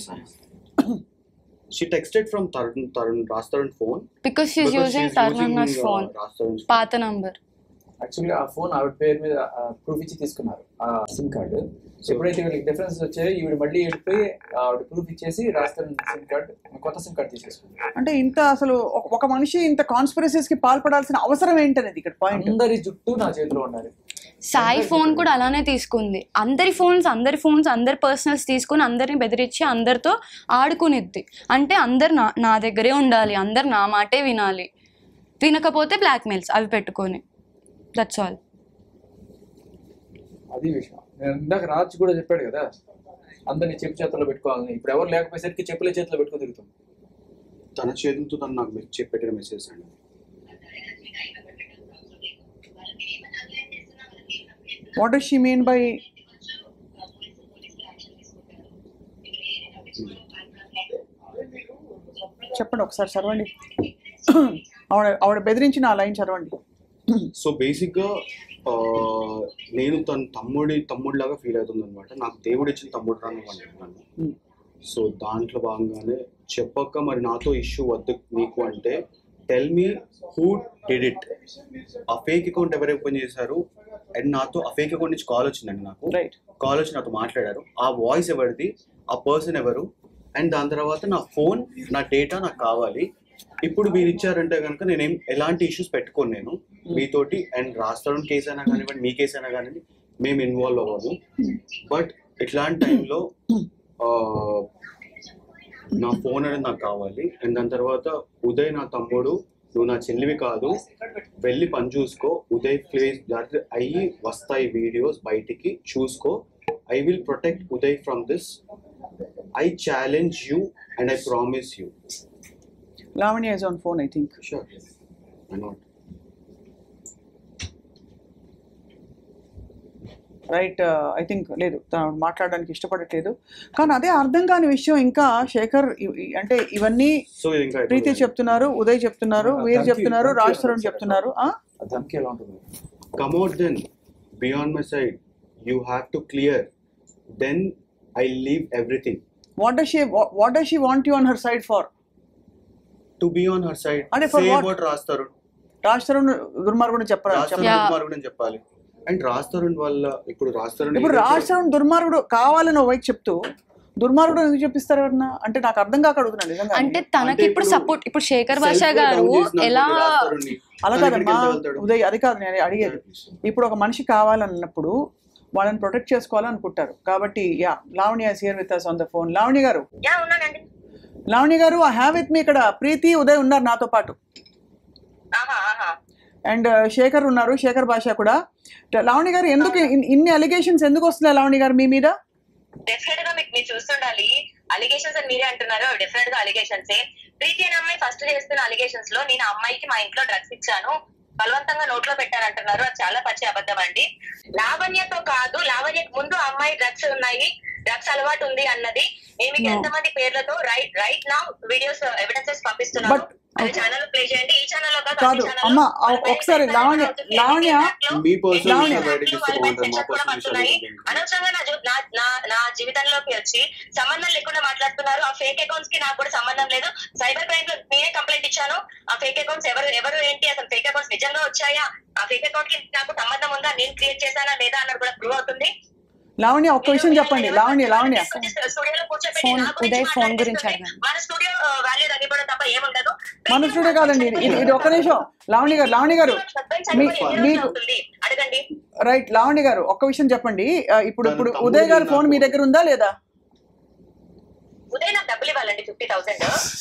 she texted from Tarun Tarun Raj Tarun phone because she's using తర్నన్నాస్ ఫోన్ పాత నంబర్ యాక్చువల్గా ఆ ఫోన్ ఆవిడ పేరు మీద ప్రూఫ్ ఇచ్చి తీసుకున్నారు ఆ సిమ్ కార్డు ఎప్పుడైతే వీళ్ళకి డిఫరెన్స్ వచ్చాయో ఈవిడ మళ్ళీ వెళ్ళిపోయి ఆవిడ ప్రూఫ్ ఇచ్చేసి రాస్తాను సిమ్ కార్డ్ కొత్త సిమ్ కార్డ్ తీసేసుకుంది అంటే ఇంత అసలు ఒక- ఒక మనిషి ఇంత కాన్స్పిరసీస్ కి పాల్పడాల్సిన అవసరం ఏంటనేది ఇక్కడ పాయింట్ అందరి జుట్టు నా చేతిలో ఉండాలి సాయి ఫోన్ కూడా అలానే తీసుకుంది అందరి ఫోన్స్ అందరి ఫోన్స్ అందరి పర్సనల్స్ తీసుకుని అందరిని బెదిరించి అందరితో ఆడుకునిద్ది అంటే అందరు నా నా దగ్గరే ఉండాలి అందరు నా మాటే వినాలి వినకపోతే బ్లాక్మెయిల్స్ అవి పెట్టుకొని దట్స్ ఆల్ అది విషయం నేను ఇందాక రాజ్ కూడా చెప్పాడు కదా అందరినీ చెప్పు చేతుల్లో పెట్టుకోవాలని ఇప్పుడు ఎవరు లేకపోయేసరికి చెప్పులే చేతిలో పెట్టుకుని తిరుగుతుంది తన చేతులతో తను నాకు మెస్- చెప్పి పెట్టిన మెసేజ్ అండి what does she mean by చెప్పండి ఒకసారి చదవండి ఆవిడ ఆవిడ బెదిరించిన ఆ లైన్ చదవండి సో బేసిక్గా ఆ, నేను తన తమ్ముడి తమ్ముడిలాగా ఫీల్ అవుతుంది అనమాట నాకు దేవుడు ఇచ్చిన తమ్ముడు రాను అంటున్నాను Hmm. సో దాంట్లో భాగంగానే చెప్పక మరి నాతో ఇష్యూ వద్దు నీకు అంటే tell me who did it ఆ ఫేక్ అకౌంట్ ఎవరు ఓపెన్ చేశారు అండ్ నాతో ఆ ఫేక్ అకౌంట్ నుంచి కాల్ వచ్చిందండి నాకు రైట్ కాల్ వచ్చి నాతో మాట్లాడారు ఆ వాయిస్ ఎవరిది ఆ పర్సన్ ఎవరు అండ్ దాని తర్వాత నా ఫోన్ నా డేటా నాకు కావాలి ఇప్పుడు మీరు ఇచ్చారంటే కనుక నేనేం ఎలాంటి ఇష్యూస్ పెట్టుకోను నేను మీతోటి అండ్ రాష్ట్రం కేసు అయినా కానివ్వండి మీ కేసు అయినా కానివ్వండి మేము ఇన్వాల్వ్ అవ్వము బట్ ఇట్లాంటి టైంలో నా ఫోన్ అనేది నాకు కావాలి అండ్ దాని తర్వాత ఉదయ్ నా తమ్ముడు నువ్వు నా చెల్లివి కాదు వెళ్ళి పని చూసుకో ఉదయ్ ప్లేస్ అయ్యి వస్తాయి వీడియోస్ బయటికి చూసుకో I will protect Uday from this I challenge you and I promise you Lavanya is on phone I think sure I not right I think లేదు తను మాట్లాడడానికి ఇష్టపడట్లేదు కానీ అదే అర్థం కాని విషయం ఇంకా శేఖర్ ఇ- ఇ- అంటే ఇవన్నీ సో ఇది ఇంకా ప్రీతి చెప్తున్నారు ఉదయ్ చెప్తున్నారు ఆ, వీరు ధమ్కి- చెప్తున్నారు ధమ్కి రాజ్ తరుణ్ ఏమన్నా చెప్తున్నారు ఆ? ఆ ధమ్కి ఎలా ఉంటుంది come out then beyond my side you have to clear then i leave everything what does she what does she want you on her side for to be on her side అంటే for say what? about రాస్తారు రాజ్ తరుణ్ దుర్మార్గుడు చెప్పరా రాస్తారు Yeah. దుర్మార్గుడు అని చెప్పాలి and రాస్తారు వల్ల ఇప్పుడు రాస్తారు ఇప్పుడు రాజ్ తరుణ్ దుర్మార్గుడు కావాలని ఓ వైపు చెప్తూ దుర్మార్గుడు ఎందుకు చెప్పిస్తారు ఎవరన్నా అంటే నాకు అర్థం కాక అడుగుతున్నాను నిజంగా అంటే తనకి అంటే ఇప్పుడు ఇప్పుడు సపోర్ట్ ఇప్పుడు శేఖర్ భాష గారు ఎలా అలా కాదమ్మా ఉదయ్ అది కాదు నేను అడిగేది ఇప్పుడు ఒక మనిషి కావాలన్నప్పుడు వాళ్ళని ప్రొటెక్ట్ చేసుకోవాలనుకుంటారు కాబట్టి yeah Lavanya here with us on the phone Lavanya గారు యా ఉన్నానండి లావణ్య గారు ఐ హ్యావ్ విత్ మీ ఇక్కడ ప్రీతి ఉదయ్ ఉన్నారు నాతో పాటు ఆహా ఆహా అండ్ శేఖర్ ఉన్నారు శేఖర్ భాష కూడా లావణ్య గారు ఎందుకు ఇన్- ఇన్ని అలిగేషన్స్ ఎందుకు వస్తున్నాయి లావణ్య గారు మీ మీద డెఫినెట్ గా మీకు మీరు చూస్తుండాలి అలిగేషన్స్ అని మీరే అంటున్నారు డెఫినెట్ గా అలిగేషన్స్ ప్రీతి అనే అమ్మాయి ఫస్ట్ చేస్తున్న అలిగేషన్స్ లో నేను ఆ అమ్మాయికి మా ఇంట్లో డ్రగ్స్ ఇచ్చాను బలవంతంగా నోట్లో పెట్టారంటున్నారు అది చాలా పచ్చి అబద్ధం అండి లావణ్యతో కాదు లావణ్యకు ముందు ఆ అమ్మాయి డ్రగ్స్ ఉన్నాయి డ్రగ్స్ అలవాటు ఉంది అన్నది నేను మీకు No. ఎంతమంది పేర్లతో రైట్ రైట్ నా వీడియోస్ ఎవిడెన్సెస్ పంపిస్తున్నాను But- అది ఛానల్ ప్లే చేయండి ఈ ఛానల్ లో కాదు కాదు, అన్ని channel లో అమ్మ, వాళ్ళ పైన ఒకసారి పైన లావణ్య- అవుతుంది. లావణ్య, దాంట్లో మీ పర్సనల్ లావణ్య. విషయాలు బయటకి ఇస్తే బాగుంటుంది మా పర్సనల్ విషయాలు అనవసరంగా నా జీ- నా- నా- నా జీవితంలోకి వచ్చి సంబంధం లేకుండా మాట్లాడుతున్నారు ఆ ఫేక్ అకౌంట్స్ కి నాకు కూడా సంబంధం లేదు సైబర్ క్రైమ్ లో నేనే కంప్లైంట్ ఇచ్చాను ఆ ఫేక్ అకౌంట్స్ ఎవరు ఎవరు ఏంటి అసలు ఫేక్ అకౌంట్స్ నిజంగా వచ్చాయా ఆ ఫేక్ అకౌంట్ కి నాకు సంబంధం ఉందా నేను క్రియేట్ చేశానా లేదా అన్నది కూడా ప్రూవ్ అవుతుంది లావణ్య ఒక్క విషయం చెప్పండి లావణ్య లావణ్య స్టూడియోలో కూర్చోబెట్టి ఫోన్- నా గురించి ఉదయ్ ఫోన్ గురించి మాట్లాడిస్తుంది. అడగండి. మన స్టూడియో వాల్యూ తగ్గిపోవడం తప్ప ఏముండదు మన స్టూడియో కాదండి ఇది ఇది- ఇది ఒక్క నిమిషం లావణ్య గారు లావణ్య గారు మీ- మీకు- అవుతుంది అడగండి రైట్ లావణ్య గారు ఒక్క విషయం చెప్పండి ఆ, ఇప్పుడు ఇప్పుడు తన తమ్ముడు ఉదయ్ గారి ఫోన్ మీ నాకు- దగ్గర ఉందా లేదా ఉదయ్ నాకు డబ్బులు ఇవ్వాలండి ఫిఫ్టీ థౌసండ్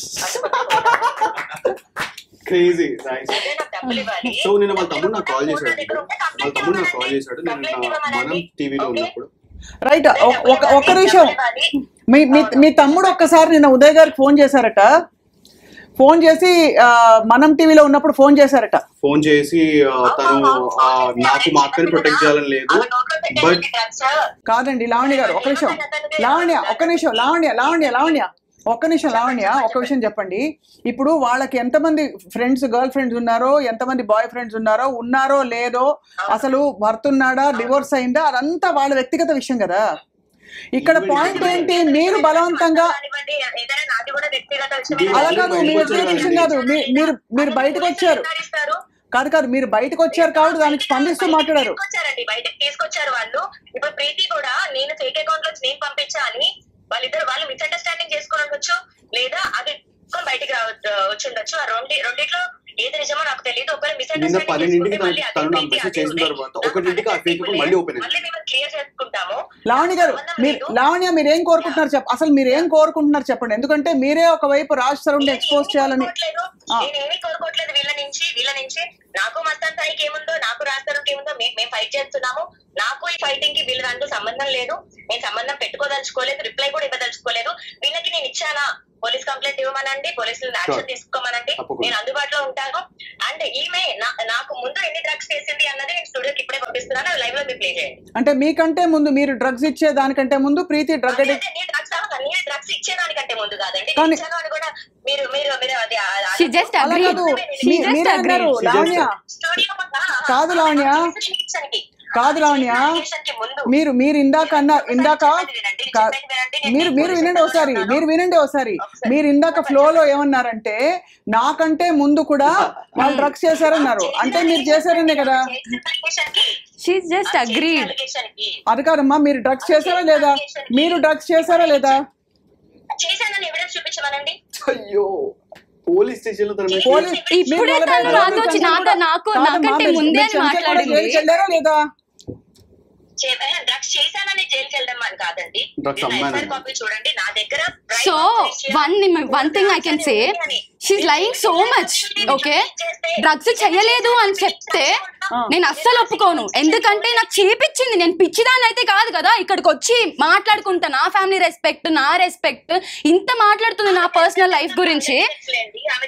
క్రేజీ ఉదయ్ నాకు డబ్బులు ఇవ్వాలి సో నేను వాళ్ళ తమ్ముడు నాకు కాల్ చేశాడు వాళ్ళ తమ్ముడు నాకు కాల్ చేశాడు నేను నా మనం టీవీలో ఉన్నప్పుడు రైట్ ఒ- ఒక ఒక్క నిమిషం మీ మీ- మీ తమ్ముడు ఒక్కసారి నిన్న ఉదయ్ గారికి ఫోన్ చేశారట ఫోన్ చేసి ఆ, మనం టీవీలో ఉన్నప్పుడు ఫోన్ చేశారట ఫోన్ చేసి ఆ, తను ఆ, నాకు మా అక్కని ప్రొటెక్ట్ చేయాలని లేదు బట్ కాదండి లావణ్య గారు ఒక నిమిషం లావణ్య ఒక్క నిమిషం లావణ్య లావణ్య లావణ్య ఒక్క నిమిషం లావణ్య ఒక విషయం చెప్పండి ఇప్పుడు వాళ్ళకి ఎంతమంది ఫ్రెండ్స్ గర్ల్ ఫ్రెండ్స్ ఉన్నారో ఎంతమంది బాయ్ ఫ్రెండ్స్ ఉన్నారో ఉన్నారో లేదో అసలు భర్త ఉన్నాడా డివోర్స్ అయిందా అదంతా వాళ్ళ వ్యక్తిగత విషయం కదా ఇక్కడ పాయింట్ ఏంటి మీరు బలవంతంగా ఏదైనా నాది కూడా వ్యక్తిగత విషయమే అలా కాదు మీ వ్యక్తిగత విషయం కాదు మీ- మీరు మీరు బయటకు వచ్చారు కాదు కాదు మీరు బయటకు వచ్చారు కాబట్టి దానికి స్పందిస్తూ బయటికి మాట్లాడారు తీసుకొచ్చారండి బయటకు తీసుకొచ్చారు వాళ్ళు ఇప్పుడు ప్రీతి కూడా నేను ఫేక్ అకౌంట్ లో నేను పంపించా అని వాళ్ళిద్దరు వాళ్ళు మిస్అండర్స్టాండింగ్ చేసుకుని ఉండొచ్చు లేదా అది తీసుకొని బయటికి రావచ్చు వచ్చి ఉండొచ్చు ఆ రెండు రెండిట్లో ఏది నిజమో నాకు తెలియదు ఒకవేళ నిన్న మిస్అండర్స్టాండింగ్ పన్నెండింటికి చేసుకుంటే మళ్ళీ తను- అదే తను నాకు ప్రీతి, మెసేజ్ అదే చేసిన ఉదయ్. తర్వాత నాకు ఒకటింటికి ఆ అదే ఫేక్ తెలియదు. మళ్ళీ ఓపెన్ మళ్ళీ మేము క్లియర్ చేసుకుంటాము లావణ్య గారు సంబంధం మీరు లేదు. లావణ్య మీరు ఏం కోరుకుంటున్నారు చెప్ప అసలు మీరు ఏం కోరుకుంటున్నారు చెప్పండి ఎందుకంటే మీరే ఒకవైపు రాజ్ తరుణ్ నేను ఎక్స్పోజ్ ఏమీ చేయాలని కోరుకోవట్లేదు. ఆ. నేను ఏమీ కోరుకోవట్లేదు వీళ్ళ నుంచి వీళ్ళ నుంచి నాకు మస్తాన్ సాయికి ఏముందో నాకు రాస్తానికి ఏముందో మే- మేము ఫైట్ చేస్తున్నాము నాకు ఈ ఫైటింగ్ కి వీళ్ళ దాంట్లో సంబంధం లేదు నేను సంబంధం పెట్టుకోదలుచుకోలేదు రిప్లై కూడా ఇవ్వదలుచుకోలేదు వీళ్ళకి నేను ఇచ్చానా పోలీస్ కంప్లైంట్ ఇవ్వమనండి పోలీసులు యాక్షన్ Sure. తీసుకోమనండి తప్పకుండా. నేను అందుబాటులో ఉంటాను అండ్ ఈమె నా- నాకు ముందు ఎన్ని డ్రగ్స్ చేసింది అన్నది నేను స్టూడియోకి ఇప్పుడే పంపిస్తున్నాను లైవ్ లో మీరు ప్లే చేయండి అంటే మీకంటే ముందు మీరు డ్రగ్స్ ఇచ్చే దానికంటే ముందు ప్రీతి డ్రగ్ అదే, అడిక్ట్ అదే, నేను డ్రగ్స్ నేను డ్రగ్స్ ఇచ్చేదానికంటే ముందు కాదండి నేను కానీ- ఇచ్చాను అని కూడా మీరు మీరు మీరు అది అది- She just అలా agreed. కాదు She మీ- just మీరే అన్నారు agreed. లావణ్య స్టూడియో కాదు లావణ్య. కాదు లావణ్య. మీరు మీరు ఇందాక అన్న ఇందాక కా- మీరు మీరు వినండి ఒకసారి మీరు వినండి ఒకసారి మీరు ఇందాక ఫ్లో లో ఏమన్నారంటే నాకంటే ముందు కూడా వాళ్ళు డ్రగ్స్ చేశారన్నారు అంటే మీరు చేశారనే కదా She's just agreed. అది కాదమ్మా మీరు డ్రగ్స్ చేశారా లేదా మీరు డ్రగ్స్ చేశారా లేదా చేశానని ఎవిడెన్స్ చూపించమనండి అయ్యో పోలీస్ స్టేషన్ లో తన మీద పోలీస్ ఇప్పుడే మీరు తను మొదలైన నాతో రోజు వచ్చి చంద్ర నాతో కూడా- నాకు కాదమ్మా, నాకంటే మీరు- ముందే మీరు అని చంద్ర కూడా మాట్లాడింది జైలుకి వెళ్ళారా లేదా డ్రగ్స్ చేశానని జైలుకి వెళ్ళడం అని కాదండి Drugs మీరు అమ్మానని. ఎఫ్ఐఆర్ కాపీ చూడండి నా దగ్గర so one one thing I can say she's lying so much okay drugs చెయ్యలేదు అని చెప్తే నేను అస్సలు ఒప్పుకోను ఎందుకంటే నాకు చేపించింది నేను పిచ్చిదాన్ని అయితే కాదు కదా ఇక్కడికి వచ్చి మాట్లాడుకుంటా నా ఫ్యామిలీ రెస్పెక్ట్ నా రెస్పెక్ట్ ఇంత మాట్లాడుతుంది నా పర్సనల్ లైఫ్ గురించి ఆమె